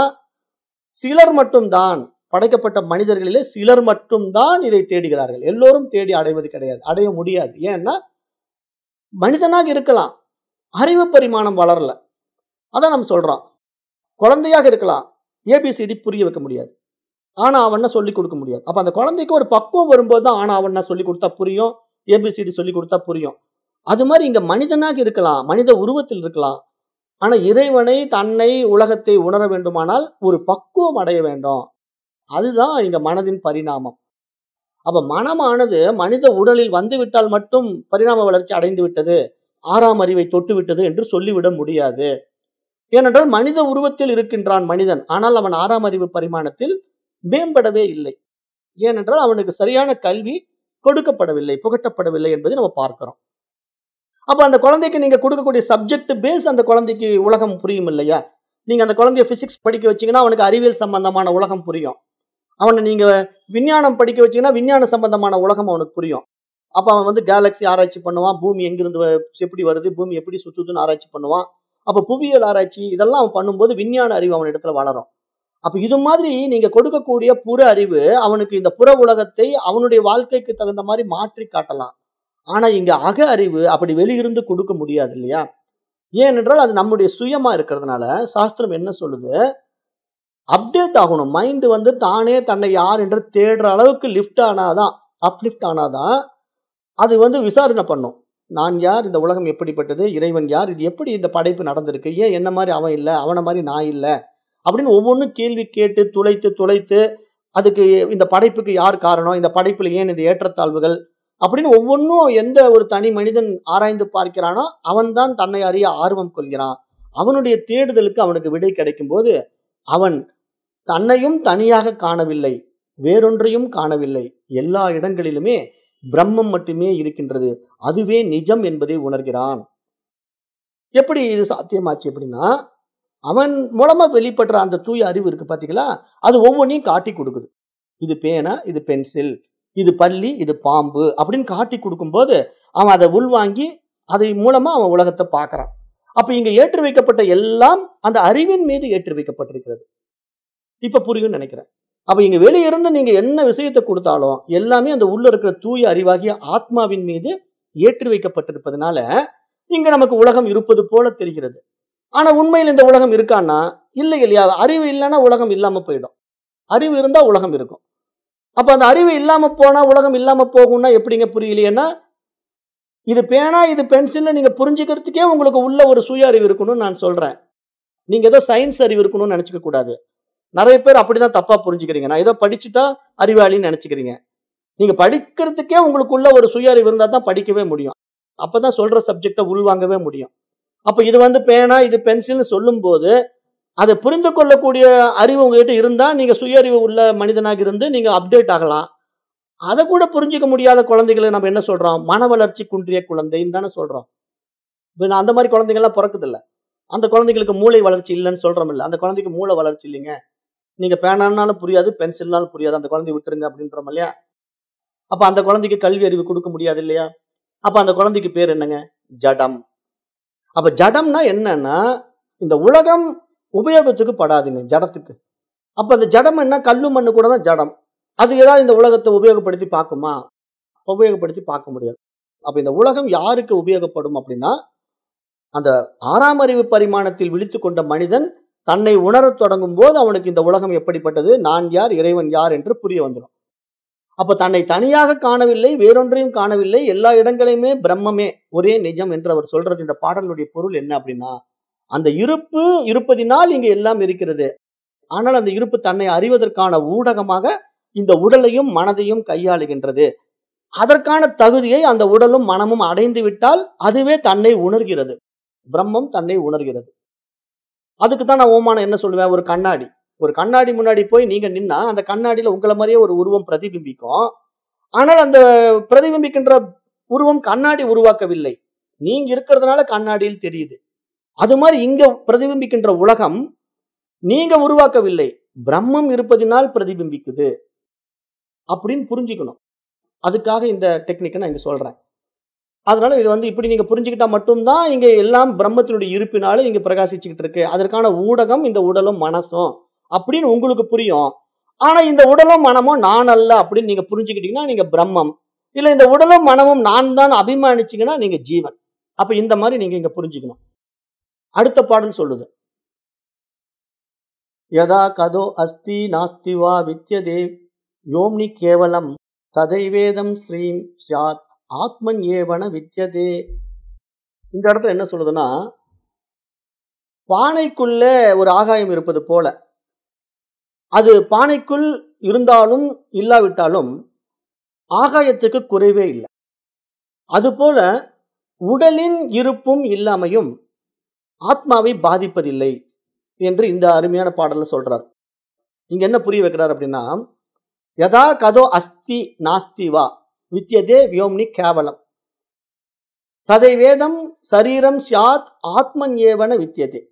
சிலர் மட்டும்தான் படைக்கப்பட்ட மனிதர்களிலே சிலர் மட்டும்தான் இதை தேடுகிறார்கள் எல்லோரும் தேடி அடைவது கிடையாது அடைய முடியாது ஏன்னா மனிதனாக இருக்கலாம் அறிவு பரிமாணம் வளரல அதான் நம்ம சொல்றோம் குழந்தையாக இருக்கலாம் ஏபிசிடி புரிய வைக்க முடியாது ஆனா அவன சொல்லி கொடுக்க முடியாது அப்ப அந்த குழந்தைக்கு ஒரு பக்குவம் வரும்போது தான் ஆனா அவன சொல்லி கொடுத்தா புரியும் ஏபிசிடி சொல்லி கொடுத்தா புரியும் அது மாதிரி இங்க மனிதனாக இருக்கலாம் மனித உருவத்தில் இருக்கலாம் ஆனா இறைவனை தன்னை உலகத்தை உணர வேண்டுமானால் ஒரு பக்குவம் அடைய வேண்டும் அதுதான் இங்க மனதின் பரிணாமம் அப்ப மனமானது மனித உடலில் வந்துவிட்டால் மட்டும் பரிணாம வளர்ச்சி அடைந்து விட்டது ஆறாம் அறிவை தொட்டு விட்டது என்று சொல்லிவிட முடியாது ஏனென்றால் மனித உருவத்தில் இருக்கின்றான் மனிதன் ஆனால் அவன் ஆறாம் அறிவு பரிமாணத்தில் மேம்படவே இல்லை ஏனென்றால் அவனுக்கு சரியான கல்வி கொடுக்கப்படவில்லை புகட்டப்படவில்லை என்பதை நம்ம பார்க்கிறோம் அப்ப அந்த குழந்தைக்கு நீங்க கொடுக்கக்கூடிய சப்ஜெக்ட் பேஸ் அந்த குழந்தைக்கு உலகம் புரியும் இல்லையா நீங்க அந்த குழந்தைய பிசிக்ஸ் படிக்க வச்சீங்கன்னா அவனுக்கு அறிவியல் சம்பந்தமான உலகம் புரியும் அவனை நீங்க விஞ்ஞானம் படிக்க வச்சீங்கன்னா விஞ்ஞான சம்பந்தமான உலகம் அவனுக்கு புரியும் அப்ப அவன் வந்து கேலக்ஸி ஆராய்ச்சி பண்ணுவான் பூமி எங்கிருந்து வ- எப்படி வருது பூமி எப்படி சுத்துதுன்னு ஆராய்ச்சி பண்ணுவான் அப்ப புவியியல் ஆராய்ச்சி இதெல்லாம் அவன் பண்ணும்போது விஞ்ஞான அறிவு அவன் இடத்துல வளரும் அப்ப இது மாதிரி நீங்க கொடுக்கக்கூடிய புற அறிவு அவனுக்கு இந்த புற உலகத்தை அவனுடைய வாழ்க்கைக்கு தகுந்த மாதிரி மாற்றி காட்டலாம் ஆனா இங்க அக அறிவு அப்படி வெளியிருந்து கொடுக்க முடியாது இல்லையா ஏனென்றால் அது நம்முடைய சுயமா இருக்கிறதுனால சாஸ்திரம் என்ன சொல்லுது அப்டேட் ஆகணும் மைண்ட் வந்து தானே தன்னை யார் என்று தேடுற அளவுக்கு லிஃப்ட் ஆனாதான் அப்லிஃப்ட் ஆனாதான் அது வந்து விசாரணை பண்ணும் நான் யார் இந்த உலகம் எப்படிப்பட்டது இறைவன் யார் இது எப்படி இந்த படைப்பு நடந்திருக்கு ஏன் என்ன மாதிரி அவன் இல்லை அவனை மாதிரி நான் இல்லை அப்படின்னு ஒவ்வொன்றும் கேள்வி கேட்டு துளைத்து துளைத்து அதுக்கு இந்த படைப்புக்கு யார் காரணம் இந்த படைப்புல ஏன் இந்த ஏற்றத்தாழ்வுகள் அப்படின்னு ஒவ்வொன்றும் எந்த ஒரு தனி மனிதன் ஆராய்ந்து பார்க்கிறானோ அவன்தான் தன்னை அறிய ஆர்வம் கொள்கிறான் அவனுடைய தேடுதலுக்கு அவனுக்கு விடை கிடைக்கும் போது அவன் தன்னையும் தனியாக காணவில்லை வேறொன்றையும் காணவில்லை எல்லா இடங்களிலுமே பிரம்மம் மட்டுமே இருக்கின்றது அதுவே நிஜம் என்பதை உணர்கிறான் எப்படி இது சாத்தியமாச்சு அப்படின்னா அவன் மூலமா வெளிப்படுற அந்த தூய அறிவு இருக்கு பாத்தீங்களா அது ஒவ்வொன்றையும் காட்டி கொடுக்குது இது பேனா இது பென்சில் இது பல்லி இது பாம்பு அப்படின்னு காட்டி கொடுக்கும்போது அவன் அதை உள்வாங்கி அதை மூலமா அவன் உலகத்தை பார்க்கறான் அப்ப இங்க ஏற்றி வைக்கப்பட்ட எல்லாம் அந்த அறிவின் மீது ஏற்றி வைக்கப்பட்டிருக்கிறது இப்ப புரியும்னு நினைக்கிறேன் அப்ப இங்க வெளிய இருந்து நீங்க என்ன விஷயத்தை கொடுத்தாலும் எல்லாமே அந்த உள்ள இருக்கிற தூய அறிவாகிய ஆத்மாவின் மீது ஏற்றி வைக்கப்பட்டிருப்பதனால இங்க நமக்கு உலகம் இருப்பது போல தெரிகிறது ஆனா உண்மையில் இந்த உலகம் இருக்கான்னா இல்லை இல்லையா அறிவு இல்லைன்னா உலகம் இல்லாம போயிடும் அறிவு இருந்தா உலகம் இருக்கும் அப்ப அந்த அறிவு இல்லாம போனா உலகம் இல்லாம போகும்னா எப்படிங்க புரியலையேன்னா இது பேனா இது பென்சில்னு நீங்க புரிஞ்சுக்கிறதுக்கே உங்களுக்கு உள்ள ஒரு சுய அறிவு இருக்கணும்னு நான் சொல்றேன் நீங்க ஏதோ சயின்ஸ் அறிவு இருக்கணும்னு நினைச்சுக்க கூடாது நிறைய பேர் அப்படிதான் தப்பா புரிஞ்சுக்கிறீங்க நான் ஏதோ படிச்சுட்டா அறிவாளின்னு நினைச்சுக்கிறீங்க நீங்க படிக்கிறதுக்கே உங்களுக்குள்ள ஒரு சுய அறிவு இருந்தா தான் படிக்கவே முடியும் அப்பதான் சொல்ற சப்ஜெக்டை உள்வாங்கவே முடியும் அப்ப இது வந்து பேனா இது பென்சில்னு சொல்லும்போது அதை புரிந்து கொள்ளக்கூடிய அறிவு உங்ககிட்ட இருந்தா நீங்க சுய அறிவு உள்ள மனிதனாக இருந்து நீங்க அப்டேட் ஆகலாம் அதை கூட புரிஞ்சுக்க முடியாத குழந்தைகளை நம்ம என்ன சொல்றோம் மன வளர்ச்சி குன்றிய குழந்தைன்னு தானே சொல்றோம் இப்ப நான் அந்த மாதிரி குழந்தைங்கள்லாம் பிறக்குது இல்ல அந்த குழந்தைகளுக்கு மூளை வளர்ச்சி இல்லைன்னு சொல்றோம் இல்ல அந்த குழந்தைக்கு மூளை வளர்ச்சி இல்லைங்க நீங்க பேனானாலும் புரியாது பென்சில்னாலும் புரியாது அந்த குழந்தைய விட்டுருங்க அப்படின்றோம் இல்லையா அப்ப அந்த குழந்தைக்கு கல்வி அறிவு கொடுக்க முடியாது இல்லையா அப்ப அந்த குழந்தைக்கு பேர் என்னங்க ஜடம் அப்ப ஜடம்னா என்னன்னா இந்த உலகம் உபயோகத்துக்கு படாதுங்க ஜடத்துக்கு அப்ப அந்த ஜடம் என்ன கல்லு மண்ணு கூட தான் ஜடம் அது ஏதாவது இந்த உலகத்தை உபயோகப்படுத்தி பார்க்குமா உபயோகப்படுத்தி பார்க்க முடியாது அப்ப இந்த உலகம் யாருக்கு உபயோகப்படும் அப்படின்னா அந்த ஆறாம் அறிவு பரிமாணத்தில் விழித்து கொண்ட மனிதன் தன்னை உணரத் தொடங்கும் போது அவனுக்கு இந்த உலகம் எப்படிப்பட்டது நான் யார் இறைவன் யார் என்று புரிய வந்துடும் அப்ப தன்னை தனியாக காணவில்லை வேறொன்றையும் காணவில்லை எல்லா இடங்களையுமே பிரம்மமே ஒரே நிஜம் என்று அவர் சொல்றது இந்த பாடலுடைய பொருள் என்ன அப்படின்னா அந்த இருப்பு இருப்பதினால் இங்க எல்லாம் இருக்கிறது ஆனால் அந்த இருப்பு தன்னை அறிவதற்கான ஊடகமாக இந்த உடலையும் மனதையும் கையாளுகின்றது அதற்கான தகுதியை அந்த உடலும் மனமும் அடைந்து விட்டால் அதுவே தன்னை உணர்கிறது பிரம்மம் தன்னை உணர்கிறது அதுக்கு தான் நான் ஓமானம் என்ன சொல்லுவேன் ஒரு கண்ணாடி ஒரு கண்ணாடி முன்னாடி போய் நீங்க நின்னா அந்த கண்ணாடியில உங்களை மாதிரியே ஒரு உருவம் பிரதிபிம்பிக்கும் ஆனால் அந்த பிரதிபிம்பிக்கின்ற உருவம் கண்ணாடி உருவாக்கவில்லை நீங்க இருக்கிறதுனால கண்ணாடியில் தெரியுது அது மாதிரி இங்க பிரதிபிம்பிக்கின்ற உலகம் நீங்க உருவாக்கவில்லை பிரம்மம் இருப்பதினால் பிரதிபிம்பிக்குது அப்படின்னு புரிஞ்சுக்கணும் அதுக்காக இந்த டெக்னிக்கை நான் இங்க சொல்றேன் அதனால இது வந்து இப்படி நீங்க புரிஞ்சுக்கிட்டா மட்டும்தான் இங்க எல்லாம் பிரம்மத்தினுடைய இருப்பினால இங்க பிரகாசிச்சுக்கிட்டு இருக்கு அதற்கான ஊடகம் இந்த உடலும் மனசும் அப்படின்னு உங்களுக்கு புரியும் ஆனா இந்த உடலும் மனமும் நான் அல்ல அப்படின்னு நீங்க புரிஞ்சுக்கிட்டீங்கன்னா நீங்க பிரம்மம் இல்ல இந்த உடலும் மனமும் நான் தான் அபிமானிச்சீங்கன்னா நீங்க ஜீவன் அப்ப இந்த மாதிரி நீங்க இங்க புரிஞ்சுக்கணும் அடுத்த பாடல் சொல்லுது யதா கதோ அஸ்தி நாஸ்தி வா வித்யதே யோம்னி கேவலம் ததைவேதம் ஸ்ரீம் சியாத் ஆத்மன் ஏவன வித்யதே இந்த இடத்துல என்ன சொல்லுதுன்னா பானைக்குள்ள ஒரு ஆகாயம் இருப்பது போல அது பானைக்குள் இருந்தாலும் இல்லாவிட்டாலும் ஆகாயத்துக்கு குறைவே இல்லை அதுபோல உடலின் இருப்பும் இல்லாமையும் ஆத்மாவை பாதிப்பதில்லை என்று இந்த அருமையான பாடல்ல சொல்றார் இங்க என்ன புரிய வைக்கிறார் அப்படின்னா யதா கதோ அஸ்தி நாஸ்தி வா வித்யதே வியோம்னி கேவலம் ததை வேதம் சரீரம் சியாத் ஆத்மன் ஏவன வித்தியதே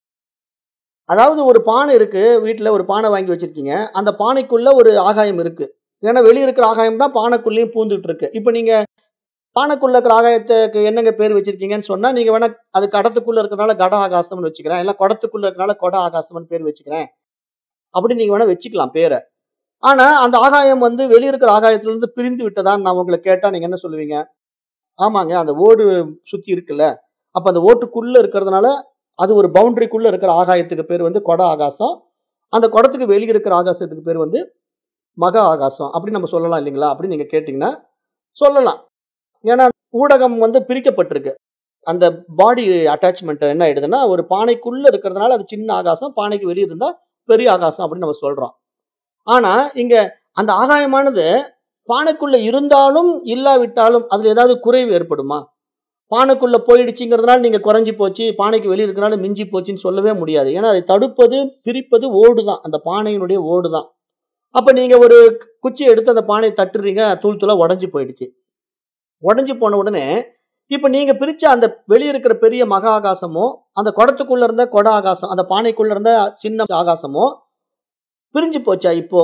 அதாவது ஒரு பானை இருக்கு வீட்டுல ஒரு பானை வாங்கி வச்சிருக்கீங்க அந்த பானைக்குள்ள ஒரு ஆகாயம் இருக்கு ஏன்னா வெளியே இருக்கிற ஆகாயம் தான் பானைக்குள்ளேயும் பூந்துட்டு இருக்கு இப்ப நீங்க பானைக்குள்ள இருக்கிற ஆகாயத்துக்கு என்னங்க பேர் வச்சிருக்கீங்கன்னு சொன்னா நீங்க வேணா அது கடத்துக்குள்ள இருக்கிறனால கட ஆகாசம்னு வச்சுக்கிறேன் இல்ல குடத்துக்குள்ள இருக்கிறனால கொட ஆகாசம்னு பேர் வச்சுக்கிறேன் அப்படி நீங்க வேணா வச்சுக்கலாம் பேரை ஆனா அந்த ஆகாயம் வந்து வெளிய இருக்கிற ஆகாயத்துல இருந்து பிரிந்து விட்டதான்னு நான் உங்களை கேட்டா நீங்க என்ன சொல்லுவீங்க ஆமாங்க அந்த ஓடு சுத்தி இருக்குல்ல அப்ப அந்த ஓட்டுக்குள்ள இருக்கிறதுனால அது ஒரு பவுண்டரிக்குள்ள இருக்கிற ஆகாயத்துக்கு பேர் வந்து கொட ஆகாசம் அந்த குடத்துக்கு வெளியே இருக்கிற ஆகாசத்துக்கு பேர் வந்து மக ஆகாசம் அப்படி நம்ம சொல்லலாம் இல்லைங்களா அப்படி நீங்க கேட்டீங்கன்னா சொல்லலாம் ஏன்னா ஊடகம் வந்து பிரிக்கப்பட்டிருக்கு அந்த பாடி அட்டாச்மெண்ட் என்ன ஆயிடுதுன்னா ஒரு பானைக்குள்ள இருக்கிறதுனால அது சின்ன ஆகாசம் பானைக்கு வெளியே இருந்தா பெரிய ஆகாசம் அப்படின்னு நம்ம சொல்றோம் ஆனா இங்க அந்த ஆகாயமானது பானைக்குள்ள இருந்தாலும் இல்லாவிட்டாலும் அதுல ஏதாவது குறைவு ஏற்படுமா பானைக்குள்ள போயிடுச்சுங்கிறதுனால நீங்க குறைஞ்சி போச்சு பானைக்கு வெளியே இருக்கிறனால மிஞ்சி போச்சுன்னு சொல்லவே முடியாது ஏன்னா அதை தடுப்பது பிரிப்பது ஓடு தான் அந்த பானையினுடைய ஓடு தான் அப்ப நீங்க ஒரு குச்சி எடுத்து அந்த பானையை தட்டுறீங்க தூள் தூளா உடஞ்சி போயிடுச்சு உடஞ்சி போன உடனே இப்ப நீங்க பிரிச்ச அந்த வெளியே இருக்கிற பெரிய மகா ஆகாசமோ அந்த குடத்துக்குள்ள இருந்த கொட ஆகாசம் அந்த பானைக்குள்ள இருந்த சின்ன ஆகாசமோ பிரிஞ்சு போச்சா இப்போ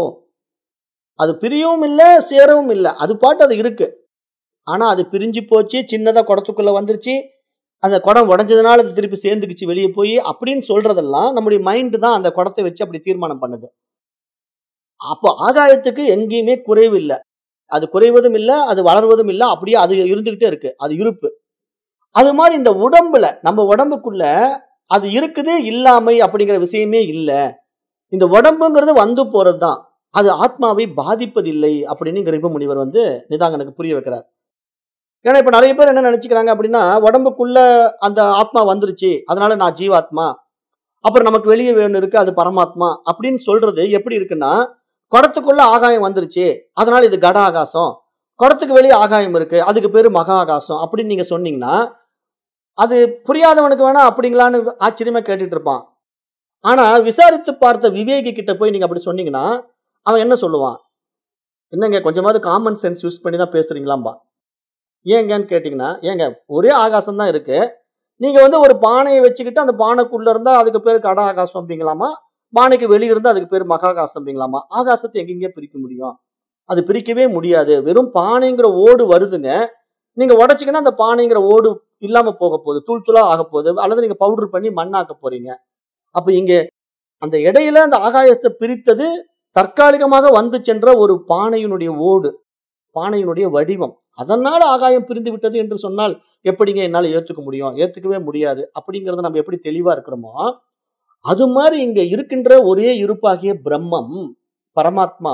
அது பிரியவும் இல்லை சேரவும் இல்லை அது பாட்டு அது இருக்கு ஆனா அது பிரிஞ்சு போச்சு சின்னதா குடத்துக்குள்ள வந்துருச்சு அந்த குடம் உடஞ்சதுனால அது திருப்பி சேர்ந்துக்குச்சு வெளியே போய் அப்படின்னு சொல்றதெல்லாம் நம்முடைய மைண்டு தான் அந்த குடத்தை வச்சு அப்படி தீர்மானம் பண்ணுது அப்போ ஆகாயத்துக்கு எங்கேயுமே குறைவு இல்லை அது குறைவதும் இல்லை அது வளர்வதும் இல்லை அப்படியே அது இருந்துகிட்டே இருக்கு அது இருப்பு அது மாதிரி இந்த உடம்புல நம்ம உடம்புக்குள்ள அது இருக்குது இல்லாமை அப்படிங்கிற விஷயமே இல்லை இந்த உடம்புங்கிறது வந்து போறது தான் அது ஆத்மாவை பாதிப்பதில்லை அப்படின்னு இங்க ரிபு முனிவர் வந்து நிதாங்கனுக்கு புரிய வைக்கிறார் ஏன்னா இப்ப நிறைய பேர் என்ன நினைச்சுக்கிறாங்க அப்படின்னா உடம்புக்குள்ள அந்த ஆத்மா வந்துருச்சு அதனால நான் ஜீவாத்மா அப்புறம் நமக்கு வெளியே வேணும் இருக்கு அது பரமாத்மா அப்படின்னு சொல்றது எப்படி இருக்குன்னா குடத்துக்குள்ள ஆகாயம் வந்துருச்சு அதனால இது கட ஆகாசம் குடத்துக்கு வெளியே ஆகாயம் இருக்கு அதுக்கு பேரு மகா ஆகாசம் அப்படின்னு நீங்க சொன்னீங்கன்னா அது புரியாதவனுக்கு வேணா அப்படிங்களான்னு ஆச்சரியமா கேட்டுட்டு இருப்பான் ஆனா விசாரித்து பார்த்த விவேகி கிட்ட போய் நீங்க அப்படி சொன்னீங்கன்னா அவன் என்ன சொல்லுவான் என்னங்க கொஞ்சமாவது காமன் சென்ஸ் யூஸ் பண்ணி தான் பேசுறீங்களாம்பா ஏங்கன்னு கேட்டிங்கன்னா ஏங்க ஒரே ஆகாசம் தான் இருக்கு நீங்க வந்து ஒரு பானையை வச்சுக்கிட்டு அந்த பானைக்குள்ள இருந்தா அதுக்கு பேர் கட ஆகாசம் அப்படிங்களாமா பானைக்கு வெளியே இருந்தா அதுக்கு பேர் மகாகாசம் அப்படிங்களாமா ஆகாசத்தை எங்கெங்க பிரிக்க முடியும் அது பிரிக்கவே முடியாது வெறும் பானைங்கிற ஓடு வருதுங்க நீங்க உடைச்சிங்கன்னா அந்த பானைங்கிற ஓடு இல்லாம போக போகுது தூள் தூளா ஆக போகுது அல்லது நீங்க பவுடர் பண்ணி மண்ணாக்க போறீங்க அப்ப இங்க அந்த இடையில அந்த ஆகாயத்தை பிரித்தது தற்காலிகமாக வந்து சென்ற ஒரு பானையினுடைய ஓடு பானையினுடைய வடிவம் அதனால ஆகாயம் பிரிந்து விட்டது என்று சொன்னால் எப்படிங்க என்னால ஏத்துக்க முடியும் ஏத்துக்கவே முடியாது அப்படிங்கறத நம்ம எப்படி தெளிவா இருக்கிறோமோ அது மாதிரி இங்க இருக்கின்ற ஒரே இருப்பாகிய பிரம்மம் பரமாத்மா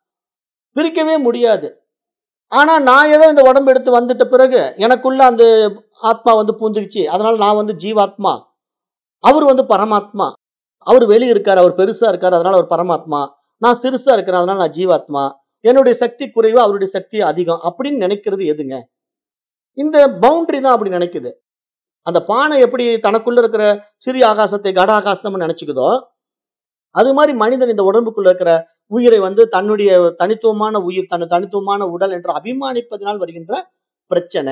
பிரிக்கவே முடியாது ஆனா நான் ஏதோ இந்த உடம்பு எடுத்து வந்துட்ட பிறகு எனக்குள்ள அந்த ஆத்மா வந்து பூந்துக்குச்சு அதனால நான் வந்து ஜீவாத்மா அவர் வந்து பரமாத்மா அவர் வெளியே இருக்காரு அவர் பெருசா இருக்காரு அதனால அவர் பரமாத்மா நான் சிறுசா இருக்கிறேன் அதனால நான் ஜீவாத்மா என்னுடைய சக்தி குறைவு அவருடைய சக்தி அதிகம் அப்படின்னு நினைக்கிறது எதுங்க இந்த பவுண்டரி தான் அப்படி நினைக்குது அந்த பானை எப்படி தனக்குள்ள இருக்கிற சிறிய ஆகாசத்தை கட ஆகாசம் நினைச்சுக்குதோ அது மாதிரி மனிதன் இந்த உடம்புக்குள்ள இருக்கிற உயிரை வந்து தன்னுடைய தனித்துவமான உயிர் தன் தனித்துவமான உடல் என்று அபிமானிப்பதனால் வருகின்ற பிரச்சனை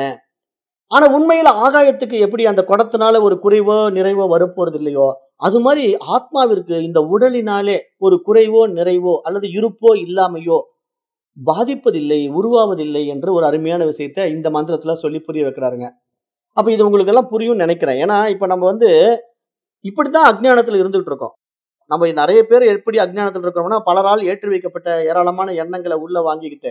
ஆனா உண்மையில ஆகாயத்துக்கு எப்படி அந்த குடத்தினால ஒரு குறைவோ நிறைவோ வரப்போறது இல்லையோ அது மாதிரி ஆத்மாவிற்கு இந்த உடலினாலே ஒரு குறைவோ நிறைவோ அல்லது இருப்போ இல்லாமையோ பாதிப்பதில்லை உருவாவதில்லை என்று ஒரு அருமையான விஷயத்தை இந்த மந்திரத்துல சொல்லி புரிய வைக்கிறாருங்க அப்ப இது உங்களுக்கு எல்லாம் புரியும் நினைக்கிறேன் ஏன்னா இப்ப நம்ம வந்து இப்படித்தான் அஜ்ஞானத்துல இருந்துகிட்டு இருக்கோம் நம்ம நிறைய பேர் எப்படி அஜ்ஞானத்தில் இருக்கிறோம்னா பலரால் ஏற்றி வைக்கப்பட்ட ஏராளமான எண்ணங்களை உள்ள வாங்கிக்கிட்டு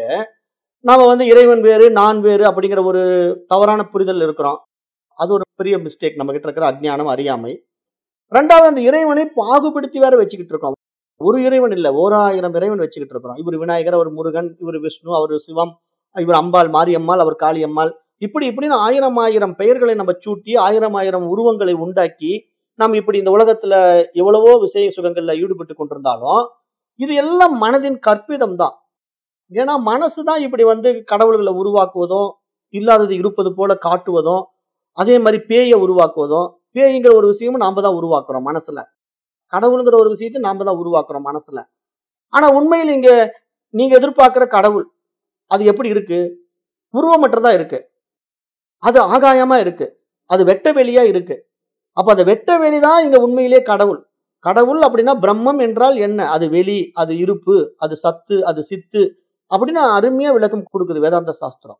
நாம வந்து இறைவன் வேறு நான் வேறு அப்படிங்கிற ஒரு தவறான புரிதல் இருக்கிறோம் அது ஒரு பெரிய மிஸ்டேக் நம்ம கிட்ட இருக்கிற அஜ்ஞானம் அறியாமை ரெண்டாவது அந்த இறைவனை பாகுபடுத்தி வேற வச்சுக்கிட்டு இருக்கோம் ஒரு இறைவன் இல்ல ஓராயிரம் இறைவன் வச்சுக்கிட்டு இருக்கிறோம் இவர் விநாயகர் அவர் முருகன் இவர் விஷ்ணு அவர் சிவம் இவர் அம்பாள் மாரியம்மாள் அவர் காளியம்மாள் இப்படி இப்படின்னு ஆயிரம் ஆயிரம் பெயர்களை நம்ம சூட்டி ஆயிரம் ஆயிரம் உருவங்களை உண்டாக்கி நாம் இப்படி இந்த உலகத்துல எவ்வளவோ விசய சுகங்கள்ல ஈடுபட்டு கொண்டிருந்தாலும் இது எல்லாம் மனதின் கற்பிதம் தான் ஏன்னா மனசு தான் இப்படி வந்து கடவுள்களை உருவாக்குவதும் இல்லாதது இருப்பது போல காட்டுவதும் அதே மாதிரி பேயை உருவாக்குவதும் பேய்ங்கிற ஒரு விஷயமும் நாம தான் உருவாக்குறோம் மனசுல கடவுளுங்கிற ஒரு விஷயத்தை நாம தான் உருவாக்குறோம் மனசுல ஆனா உண்மையில் இங்க நீங்க எதிர்பார்க்கிற கடவுள் அது எப்படி இருக்கு உருவமற்றதா இருக்கு அது ஆகாயமா இருக்கு அது வெட்ட வெளியா இருக்கு அப்ப அந்த வெட்ட வெளி தான் இங்க உண்மையிலே கடவுள் கடவுள் அப்படின்னா பிரம்மம் என்றால் என்ன அது வெளி அது இருப்பு அது சத்து அது சித்து அப்படின்னு அருமையா விளக்கம் கொடுக்குது வேதாந்த சாஸ்திரம்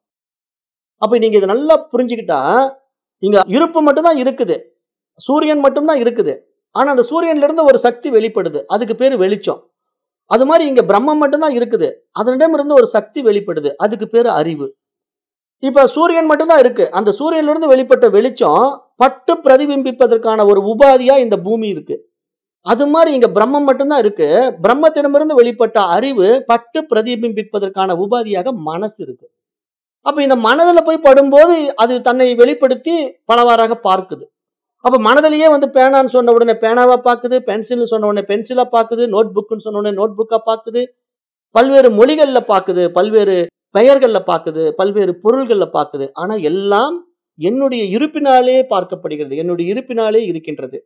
அப்ப நீங்க இதை நல்லா புரிஞ்சுக்கிட்டா இங்க இருப்பு மட்டும்தான் இருக்குது சூரியன் மட்டும்தான் இருக்குது ஆனா அந்த சூரியன்ல இருந்து ஒரு சக்தி வெளிப்படுது அதுக்கு பேரு வெளிச்சம் அது மாதிரி இங்க பிரம்மம் மட்டும்தான் இருக்குது அதனிடம் இருந்து ஒரு சக்தி வெளிப்படுது அதுக்கு பேரு அறிவு இப்ப சூரியன் மட்டும்தான் இருக்கு அந்த சூரியன்ல இருந்து வெளிப்பட்ட வெளிச்சம் பட்டு பிரதிபிம்பிப்பதற்கான ஒரு உபாதியா இந்த பூமி இருக்கு அது மாதிரி இங்க பிரம்மம் மட்டும்தான் இருக்கு பிரம்மத்திடமிருந்து வெளிப்பட்ட அறிவு பட்டு பிரதிபிம்பிப்பதற்கான உபாதியாக மனசு இருக்கு அப்ப இந்த மனதுல போய் படும்போது அது தன்னை வெளிப்படுத்தி பலவாறாக பார்க்குது அப்ப மனதிலேயே வந்து பேனான்னு சொன்ன உடனே பேனாவா பாக்குது பென்சில்னு சொன்ன உடனே பென்சிலா பாக்குது நோட் புக்னு சொன்ன உடனே நோட் புக்கா பாக்குது பல்வேறு மொழிகள்ல பாக்குது பல்வேறு பெயர்கள்ல பாக்குது பல்வேறு பொருள்கள்ல பாக்குது ஆனா எல்லாம் என்னுடைய இருப்பினாலே பார்க்கப்படுகிறது என்னுடைய இருப்பினாலே இருக்கின்றது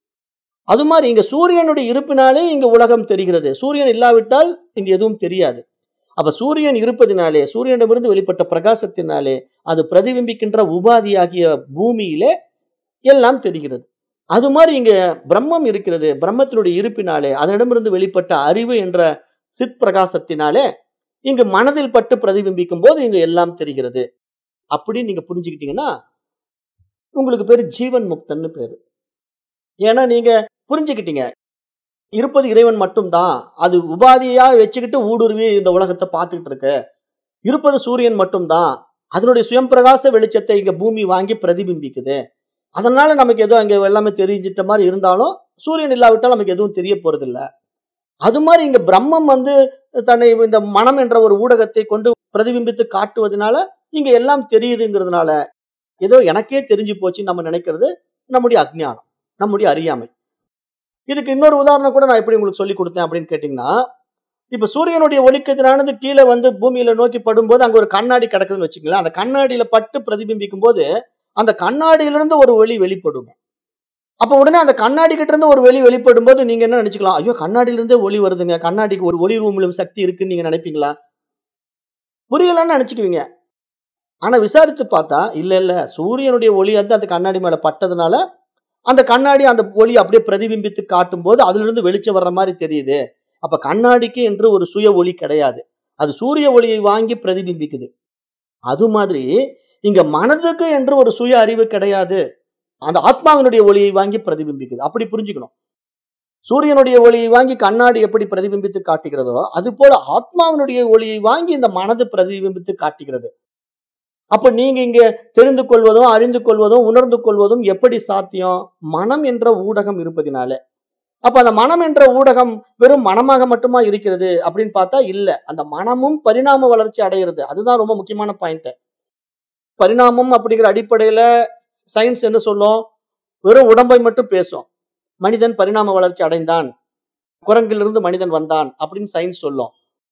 அது மாதிரி இங்க சூரியனுடைய இருப்பினாலே இங்க உலகம் தெரிகிறது சூரியன் இல்லாவிட்டால் இங்க எதுவும் தெரியாது அப்ப சூரியன் இருப்பதினாலே சூரியனிடமிருந்து வெளிப்பட்ட பிரகாசத்தினாலே அது பிரதிபிம்பிக்கின்ற உபாதியாகிய பூமியிலே எல்லாம் தெரிகிறது அது மாதிரி இங்க பிரம்மம் இருக்கிறது பிரம்மத்தினுடைய இருப்பினாலே அதனிடமிருந்து வெளிப்பட்ட அறிவு என்ற சித் பிரகாசத்தினாலே இங்கு மனதில் பட்டு பிரதிபிம்பிக்கும் போது இங்க எல்லாம் தெரிகிறது அப்படின்னு நீங்க புரிஞ்சுக்கிட்டீங்கன்னா உங்களுக்கு பேரு ஜீவன் முக்தன்னு பேரு ஏன்னா நீங்க புரிஞ்சுக்கிட்டீங்க இருப்பது இறைவன் மட்டும்தான் அது உபாதியா வச்சுக்கிட்டு ஊடுருவி இந்த உலகத்தை பார்த்துக்கிட்டு இருக்கு இருப்பது சூரியன் மட்டும்தான் அதனுடைய சுயம் பிரகாச வெளிச்சத்தை இங்க பூமி வாங்கி பிரதிபிம்பிக்குது அதனால நமக்கு ஏதோ அங்க எல்லாமே தெரிஞ்சிட்ட மாதிரி இருந்தாலும் சூரியன் இல்லாவிட்டால் நமக்கு எதுவும் தெரிய போறதில்ல அது மாதிரி இங்க பிரம்மம் வந்து தன்னை இந்த மனம் என்ற ஒரு ஊடகத்தை கொண்டு பிரதிபிம்பித்து காட்டுவதனால இங்க எல்லாம் தெரியுதுங்கிறதுனால ஏதோ எனக்கே தெரிஞ்சு போச்சு நம்ம நினைக்கிறது நம்முடைய அஜ்ஞானம் நம்முடைய அறியாமை இதுக்கு இன்னொரு உதாரணம் கூட நான் எப்படி உங்களுக்கு சொல்லி கொடுத்தேன் அப்படின்னு கேட்டீங்கன்னா இப்ப சூரியனுடைய ஒளிக்கதிரானது கீழே வந்து பூமியில நோக்கி படும்போது அங்க ஒரு கண்ணாடி கிடக்குதுன்னு வச்சுக்கலாம் அந்த கண்ணாடியில பட்டு பிரதிபிம்பிக்கும் போது அந்த கண்ணாடியிலிருந்து ஒரு ஒளி வெளிப்படுங்க அப்ப உடனே அந்த கண்ணாடி கிட்ட இருந்து ஒரு வெளி வெளிப்படும் போது நீங்க என்ன நினைச்சுக்கலாம் ஐயோ கண்ணாடியில இருந்தே ஒளி வருதுங்க கண்ணாடிக்கு ஒரு ஒளி ரூமிலும் சக்தி இருக்குன்னு நீங்க நினைப்பீங்களா புரியலன்னு நினைச்சுக்குவீங்க ஆனா விசாரித்து பார்த்தா இல்ல இல்ல சூரியனுடைய ஒளி வந்து அந்த கண்ணாடி மேல பட்டதுனால அந்த கண்ணாடி அந்த ஒளி அப்படியே பிரதிபிம்பித்து காட்டும் போது அதுல இருந்து வெளிச்சம் வர்ற மாதிரி தெரியுது அப்ப கண்ணாடிக்கு என்று ஒரு சுய ஒளி கிடையாது அது சூரிய ஒளியை வாங்கி பிரதிபிம்பிக்குது அது மாதிரி இங்க மனதுக்கு என்று ஒரு சுய அறிவு கிடையாது அந்த ஆத்மாவினுடைய ஒளியை வாங்கி பிரதிபிம்பிக்குது அப்படி புரிஞ்சுக்கணும் சூரியனுடைய ஒளியை வாங்கி கண்ணாடி எப்படி பிரதிபிம்பித்து காட்டுகிறதோ அது போல ஆத்மாவினுடைய ஒளியை வாங்கி இந்த மனது பிரதிபிம்பித்து காட்டுகிறது அப்ப நீங்க இங்க தெரிந்து கொள்வதும் அறிந்து கொள்வதும் உணர்ந்து கொள்வதும் எப்படி சாத்தியம் மனம் என்ற ஊடகம் இருப்பதினால அப்ப அந்த மனம் என்ற ஊடகம் வெறும் மனமாக மட்டுமா இருக்கிறது அப்படின்னு பார்த்தா இல்ல அந்த மனமும் பரிணாம வளர்ச்சி அடைகிறது அதுதான் ரொம்ப முக்கியமான பாயிண்ட் பரிணாமம் அப்படிங்கிற அடிப்படையில சயின்ஸ் என்ன சொல்லும் வெறும் உடம்பை மட்டும் பேசும் மனிதன் பரிணாம வளர்ச்சி அடைந்தான் குரங்கிலிருந்து மனிதன் வந்தான் அப்படின்னு சயின்ஸ் சொல்லும்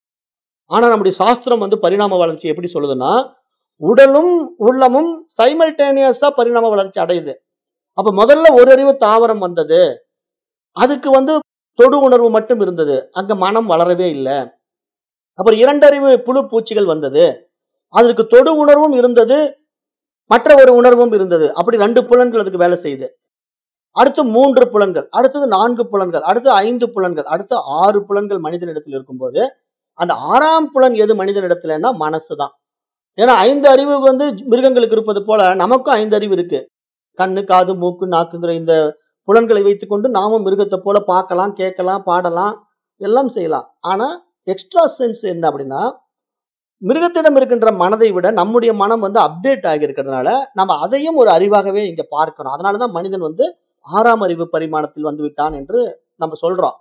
ஆனா நம்முடைய சாஸ்திரம் வந்து பரிணாம வளர்ச்சி எப்படி சொல்லுதுன்னா உடலும் உள்ளமும் சைமல்டேனியஸா பரிணாம வளர்ச்சி அடையுது அப்ப முதல்ல ஒரு அறிவு தாவரம் வந்தது அதுக்கு வந்து தொடு உணர்வு மட்டும் இருந்தது அங்க மனம் வளரவே இல்லை அப்புறம் இரண்டறிவு புழு பூச்சிகள் வந்தது அதற்கு தொடு உணர்வும் இருந்தது மற்ற ஒரு உணர்வும் இருந்தது அப்படி ரெண்டு புலன்கள் அதுக்கு வேலை செய்யுது அடுத்து மூன்று புலன்கள் அடுத்தது நான்கு புலன்கள் அடுத்து ஐந்து புலன்கள் அடுத்து ஆறு புலன்கள் மனிதனிடத்தில் இருக்கும்போது அந்த ஆறாம் புலன் எது மனிதனிடத்துலன்னா மனசு தான் ஏன்னா ஐந்து அறிவு வந்து மிருகங்களுக்கு இருப்பது போல நமக்கும் ஐந்து அறிவு இருக்கு கண்ணு காது மூக்கு நாக்குங்கிற இந்த புலன்களை வைத்துக்கொண்டு நாமும் மிருகத்தை போல பார்க்கலாம் கேட்கலாம் பாடலாம் எல்லாம் செய்யலாம் ஆனா எக்ஸ்ட்ரா சென்ஸ் என்ன அப்படின்னா மிருகத்திடம் இருக்கின்ற மனதை விட நம்முடைய மனம் வந்து அப்டேட் ஆகி இருக்கிறதுனால நம்ம அதையும் ஒரு அறிவாகவே இங்க பார்க்கிறோம் அதனாலதான் மனிதன் வந்து ஆறாம் அறிவு பரிமாணத்தில் வந்து விட்டான் என்று நம்ம சொல்றோம்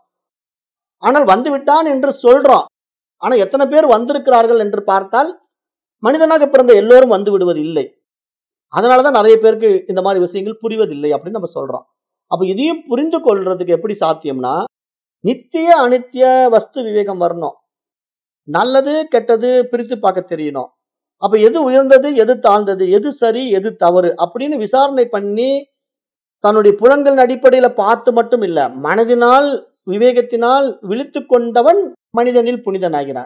ஆனால் வந்து விட்டான் என்று சொல்றோம் ஆனா எத்தனை பேர் வந்திருக்கிறார்கள் என்று பார்த்தால் மனிதனாக பிறந்த எல்லோரும் வந்து விடுவது இல்லை அதனாலதான் நிறைய பேருக்கு இந்த மாதிரி விஷயங்கள் புரிவதில்லை அப்படின்னு நம்ம சொல்றோம் அப்ப இதையும் புரிந்து கொள்றதுக்கு எப்படி சாத்தியம்னா நித்திய அனித்திய வஸ்து விவேகம் வரணும் நல்லது கெட்டது பிரித்து பார்க்க தெரியணும் அப்ப எது உயர்ந்தது எது தாழ்ந்தது எது சரி எது தவறு அப்படின்னு விசாரணை பண்ணி தன்னுடைய புலன்களின் அடிப்படையில பார்த்து மட்டும் இல்ல மனதினால் விவேகத்தினால் விழித்து கொண்டவன் மனிதனில் புனிதனாகிறான்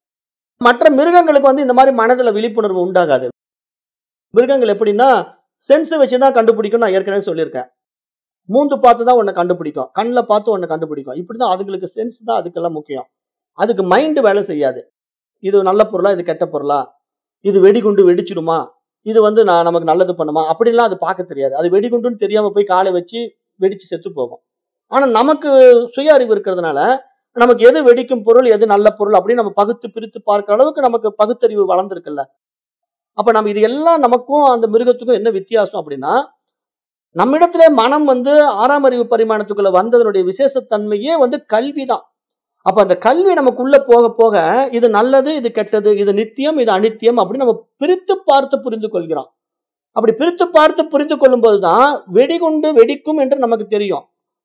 மற்ற மிருகங்களுக்கு வந்து இந்த மாதிரி மனதுல விழிப்புணர்வு உண்டாகாது மிருகங்கள் எப்படின்னா சென்ஸ் வச்சுதான் கண்டுபிடிக்கும் நான் ஏற்கனவே சொல்லியிருக்கேன் மூந்து பார்த்து தான் உன்னை கண்டுபிடிக்கும் கண்ணில் பார்த்து உன்னை கண்டுபிடிக்கும் இப்படிதான் அதுங்களுக்கு சென்ஸ் தான் அதுக்கெல்லாம் முக்கியம் அதுக்கு மைண்டு வேலை செய்யாது இது நல்ல பொருளா இது கெட்ட பொருளா இது வெடிகுண்டு வெடிச்சிடுமா இது வந்து நான் நமக்கு நல்லது பண்ணுமா அப்படின்லாம் அது பார்க்க தெரியாது அது வெடிகுண்டுன்னு தெரியாம போய் காலை வச்சு வெடிச்சு செத்து போகும் ஆனா நமக்கு சுய அறிவு இருக்கிறதுனால நமக்கு எது வெடிக்கும் பொருள் எது நல்ல பொருள் அப்படின்னு நம்ம பகுத்து பிரித்து பார்க்கிற அளவுக்கு நமக்கு பகுத்தறிவு வளர்ந்துருக்குல்ல அப்ப நம்ம இது எல்லாம் நமக்கும் அந்த மிருகத்துக்கும் என்ன வித்தியாசம் அப்படின்னா நம்மிடத்துல மனம் வந்து ஆறாம் அறிவு பரிமாணத்துக்குள்ள வந்ததனுடைய விசேஷத்தன்மையே வந்து கல்வி தான் அப்ப அந்த கல்வி நமக்குள்ள போக போக இது நல்லது இது கெட்டது இது நித்தியம் இது அனித்தியம் அப்படின்னு நம்ம பிரித்து பார்த்து புரிந்து கொள்கிறோம் அப்படி பிரித்து பார்த்து புரிந்து கொள்ளும் போதுதான் வெடிகுண்டு வெடிக்கும் என்று நமக்கு தெரியும்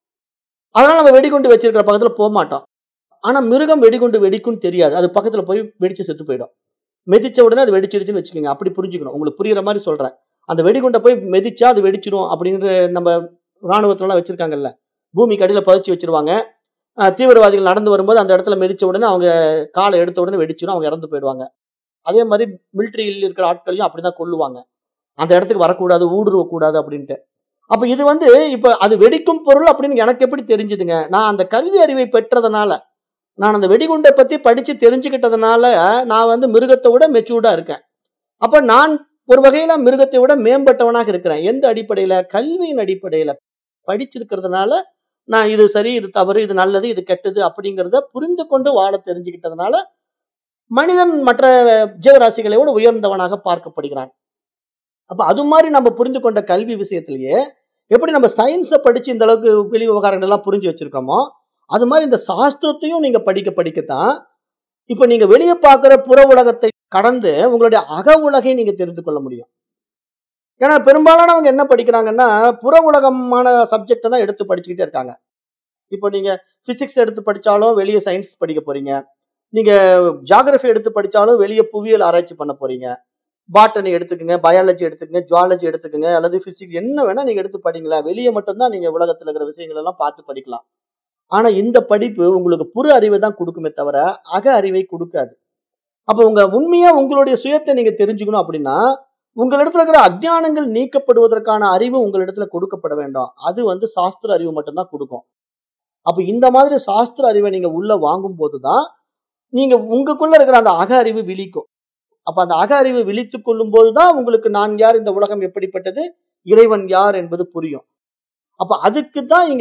அதனால நம்ம வெடிகுண்டு வச்சிருக்கிற பக்கத்துல போக மாட்டோம் ஆனா மிருகம் வெடிகுண்டு வெடிக்கும்னு தெரியாது அது பக்கத்துல போய் வெடிச்சு செத்து போயிடும் மெதிச்ச உடனே அது வெடிச்சிருச்சுன்னு வச்சுக்கோங்க அப்படி புரிஞ்சுக்கணும் உங்களுக்கு புரியுற மாதிரி சொல்றேன் அந்த வெடிகுண்டை போய் மெதிச்சா அது வெடிச்சிடும் அப்படின்ற நம்ம ராணுவத்துலலாம் வச்சிருக்காங்கல்ல பூமிக்கு அடியில் பதிச்சு வச்சிருவாங்க அஹ் தீவிரவாதிகள் நடந்து வரும்போது அந்த இடத்துல மெதிச்ச உடனே அவங்க காலை எடுத்த உடனே வெடிச்சிடும் அவங்க இறந்து போயிடுவாங்க அதே மாதிரி மிலிட்ரியில் இருக்கிற ஆட்களையும் அப்படிதான் கொல்லுவாங்க அந்த இடத்துக்கு வரக்கூடாது ஊடுருவ கூடாது அப்படின்ட்டு அப்ப இது வந்து இப்ப அது வெடிக்கும் பொருள் அப்படின்னு எனக்கு எப்படி தெரிஞ்சுதுங்க நான் அந்த கல்வி அறிவை பெற்றதுனால நான் அந்த வெடிகுண்டை பத்தி படிச்சு தெரிஞ்சுக்கிட்டதுனால நான் வந்து மிருகத்தை விட மெச்சூர்டா இருக்கேன் அப்ப நான் ஒரு வகையில மிருகத்தை விட மேம்பட்டவனாக இருக்கிறேன் எந்த அடிப்படையில கல்வியின் அடிப்படையில படிச்சிருக்கிறதுனால நான் இது சரி இது தவறு இது நல்லது இது கெட்டது அப்படிங்கிறத புரிந்து கொண்டு வாழ தெரிஞ்சுக்கிட்டதுனால மனிதன் மற்ற ஜீவராசிகளை விட உயர்ந்தவனாக பார்க்கப்படுகிறான் அப்ப அது மாதிரி நம்ம புரிந்து கொண்ட கல்வி விஷயத்திலேயே எப்படி நம்ம சயின்ஸை படிச்சு இந்த அளவுக்கு வெளி விவகாரங்கள் எல்லாம் புரிஞ்சு வச்சிருக்கோமோ அது மாதிரி இந்த சாஸ்திரத்தையும் நீங்க படிக்க படிக்கத்தான் இப்ப நீங்க வெளியே பார்க்கிற புற உலகத்தை கடந்து உங்களுடைய அக உலகை நீங்க தெரிந்து கொள்ள முடியும் ஏன்னா பெரும்பாலானவங்க என்ன படிக்கிறாங்கன்னா புற உலகமான சப்ஜெக்டை தான் எடுத்து படிச்சுக்கிட்டே இருக்காங்க இப்போ நீங்க பிசிக்ஸ் எடுத்து படிச்சாலும் வெளியே சயின்ஸ் படிக்க போறீங்க நீங்க ஜியாகிரபி எடுத்து படிச்சாலும் வெளியே புவியியல் ஆராய்ச்சி பண்ண போறீங்க பாட்டனி எடுத்துக்கங்க பயாலஜி எடுத்துக்கங்க ஜுவாலஜி எடுத்துக்கங்க அல்லது பிசிக்ஸ் என்ன வேணா நீங்க எடுத்து படிங்களா வெளியே மட்டும்தான் நீங்க உலகத்துல இருக்கிற விஷயங்கள் எல்லாம் பார்த்து படிக்கலாம் ஆனா இந்த படிப்பு உங்களுக்கு புற அறிவை தான் கொடுக்குமே தவிர அக அறிவை கொடுக்காது அப்ப உங்க உண்மையா உங்களுடைய சுயத்தை நீங்க தெரிஞ்சுக்கணும் அப்படின்னா உங்களிடத்துல இருக்கிற அஜ்ஞானங்கள் நீக்கப்படுவதற்கான அறிவு உங்களிடத்துல கொடுக்கப்பட வேண்டும் அது வந்து சாஸ்திர அறிவு மட்டும்தான் கொடுக்கும் அப்ப இந்த மாதிரி சாஸ்திர அறிவை நீங்க உள்ள வாங்கும் போதுதான் நீங்க உங்களுக்குள்ள இருக்கிற அந்த அக அறிவு விழிக்கும் அப்ப அந்த அக அறிவு விழித்து கொள்ளும் போதுதான் உங்களுக்கு நான் யார் இந்த உலகம் எப்படிப்பட்டது இறைவன் யார் என்பது புரியும் அப்ப அதுக்கு தான் இங்க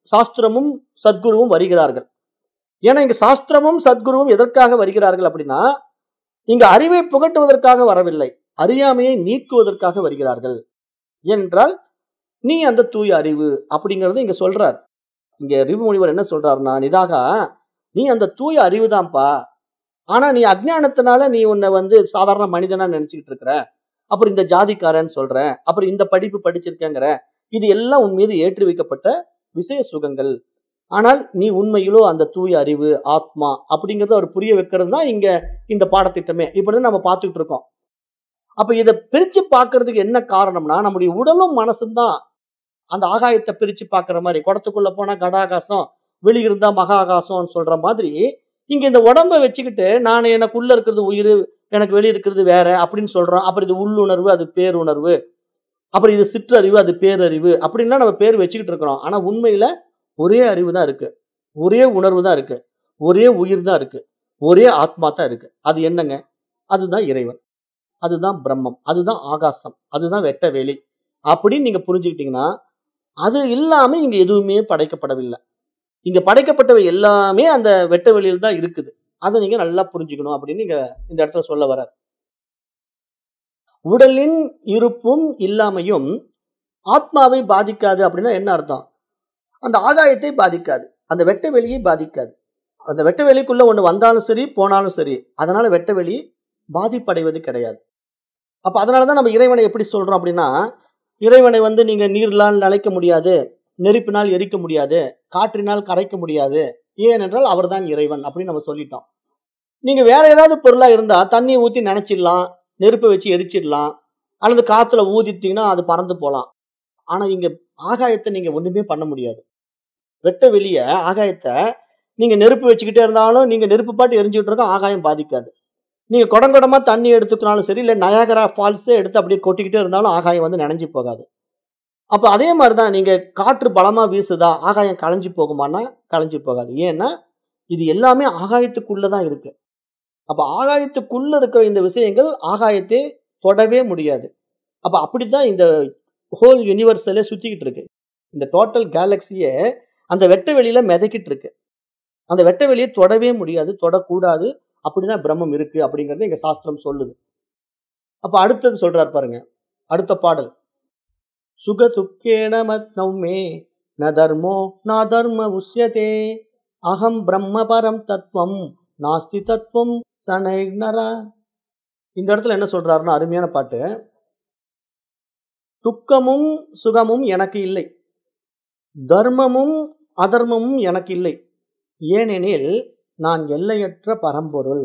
சாஸ்திரமும் சத்குருவும் வருகிறார்கள் ஏன்னா இங்க சாஸ்திரமும் சத்குருவும் எதற்காக வருகிறார்கள் அப்படின்னா இங்க அறிவை புகட்டுவதற்காக வரவில்லை அறியாமையை நீக்குவதற்காக வருகிறார்கள் என்றால் நீ அந்த தூய அறிவு அப்படிங்கறது இங்க சொல்றார் இங்க ரிவு முனிவர் என்ன சொல்றாருன்னா நிதாகா நீ அந்த தூய அறிவு தான்ப்பா ஆனா நீ அஜ்ஞானத்தினால நீ உன்னை வந்து சாதாரண மனிதனா நினைச்சுக்கிட்டு இருக்கிற அப்புறம் இந்த ஜாதிக்காரன் சொல்ற அப்புறம் இந்த படிப்பு படிச்சிருக்கேங்கிற இது எல்லாம் உன் மீது ஏற்றி வைக்கப்பட்ட விசய சுகங்கள் ஆனால் நீ உண்மையிலோ அந்த தூய அறிவு ஆத்மா அப்படிங்கறத அவர் புரிய வைக்கிறது தான் இங்க இந்த பாடத்திட்டமே இப்படிதான் நம்ம பார்த்துக்கிட்டு இருக்கோம் அப்ப இதை பிரிச்சு பார்க்கிறதுக்கு என்ன காரணம்னா நம்முடைய உடலும் மனசும் தான் அந்த ஆகாயத்தை பிரிச்சு பார்க்கிற மாதிரி குடத்துக்குள்ள போனா கடாகாசம் வெளியிருந்தா மகா ஆகாசம்னு சொல்ற மாதிரி இங்க இந்த உடம்ப வச்சுக்கிட்டு நான் எனக்குள்ள இருக்கிறது உயிர் எனக்கு வெளியே இருக்கிறது வேற அப்படின்னு சொல்றோம் அப்புறம் இது உள்ளுணர்வு அது பேருணர்வு அப்புறம் இது சிற்றறிவு அது பேரறிவு அப்படின்லாம் நம்ம பேர் வச்சுக்கிட்டு இருக்கிறோம் ஆனா உண்மையில ஒரே அறிவு தான் இருக்கு ஒரே உணர்வு தான் இருக்கு ஒரே உயிர் தான் இருக்கு ஒரே ஆத்மா தான் இருக்கு அது என்னங்க அதுதான் இறைவன் அதுதான் பிரம்மம் அதுதான் ஆகாசம் அதுதான் வெட்ட வெளி அப்படின்னு நீங்க புரிஞ்சுக்கிட்டீங்கன்னா அது இல்லாம இங்க எதுவுமே படைக்கப்படவில்லை இங்க படைக்கப்பட்டவை எல்லாமே அந்த வெட்ட வெளியில் தான் இருக்குது அதை நீங்க நல்லா புரிஞ்சுக்கணும் அப்படின்னு இங்க இந்த இடத்துல சொல்ல வர உடலின் இருப்பும் இல்லாமையும் ஆத்மாவை பாதிக்காது அப்படின்னா என்ன அர்த்தம் அந்த ஆகாயத்தை பாதிக்காது அந்த வெட்ட வெளியை பாதிக்காது அந்த வெட்ட வெளிக்குள்ள ஒண்ணு வந்தாலும் சரி போனாலும் சரி அதனால வெட்ட வெளி பாதிப்படைவது கிடையாது அப்ப அதனாலதான் நம்ம இறைவனை எப்படி சொல்றோம் அப்படின்னா இறைவனை வந்து நீங்க நீர்லால் நனைக்க முடியாது நெருப்பினால் எரிக்க முடியாது காற்றினால் கரைக்க முடியாது ஏனென்றால் அவர்தான் இறைவன் அப்படின்னு நம்ம சொல்லிட்டோம் நீங்க வேற ஏதாவது பொருளா இருந்தா தண்ணி ஊத்தி நினைச்சிடலாம் நெருப்பை வச்சு எரிச்சிடலாம் அல்லது காத்துல ஊதிட்டீங்கன்னா அது பறந்து போலாம் ஆனா இங்க ஆகாயத்தை நீங்க ஒண்ணுமே பண்ண முடியாது வெட்ட வெளிய ஆகாயத்தை நீங்க நெருப்பு வச்சுக்கிட்டே இருந்தாலும் நீங்க நெருப்பு பாட்டு எரிஞ்சுக்கிட்டு இருக்கோம் ஆகாயம் பாதிக்காது நீங்க குடங்குடமா தண்ணி எடுத்துக்கினாலும் சரி இல்ல நயாகரா ஃபால்ஸே எடுத்து அப்படியே கொட்டிக்கிட்டே இருந்தாலும் ஆகாயம் வந்து நனைஞ்சு போகாது அப்ப அதே மாதிரிதான் நீங்க காற்று பலமா வீசுதா ஆகாயம் களைஞ்சு போகுமானா களைஞ்சு போகாது ஏன்னா இது எல்லாமே ஆகாயத்துக்குள்ளதான் இருக்கு அப்ப ஆகாயத்துக்குள்ள இருக்கிற இந்த விஷயங்கள் ஆகாயத்தை தொடவே முடியாது அப்ப அப்படித்தான் இந்த ஹோல் யூனிவர்சலே சுத்திக்கிட்டு இருக்கு இந்த டோட்டல் கேலக்சியே அந்த வெட்ட வெளியில மிதக்கிட்டு இருக்கு அந்த வெட்ட வெளியை தொடவே முடியாது தொடக்கூடாது அப்படிதான் பிரம்மம் இருக்கு அப்படிங்கறது எங்க சாஸ்திரம் சொல்லுது அப்ப அடுத்தது சொல்றாரு பாருங்க அடுத்த பாடல் சுக துக்கேன மத்னௌமே ந தர்மோ நா தர்ம உஷ்யதே அகம் பிரம்ம பரம் தத்துவம் நாஸ்தி தத்துவம் சனைர்னரா இந்த இடத்துல என்ன சொல்றாருன்னா அருமையான பாட்டு துக்கமும் சுகமும் எனக்கு இல்லை தர்மமும் அதர்மமும் எனக்கு இல்லை ஏனெனில் நான் எல்லையற்ற பரம்பொருள்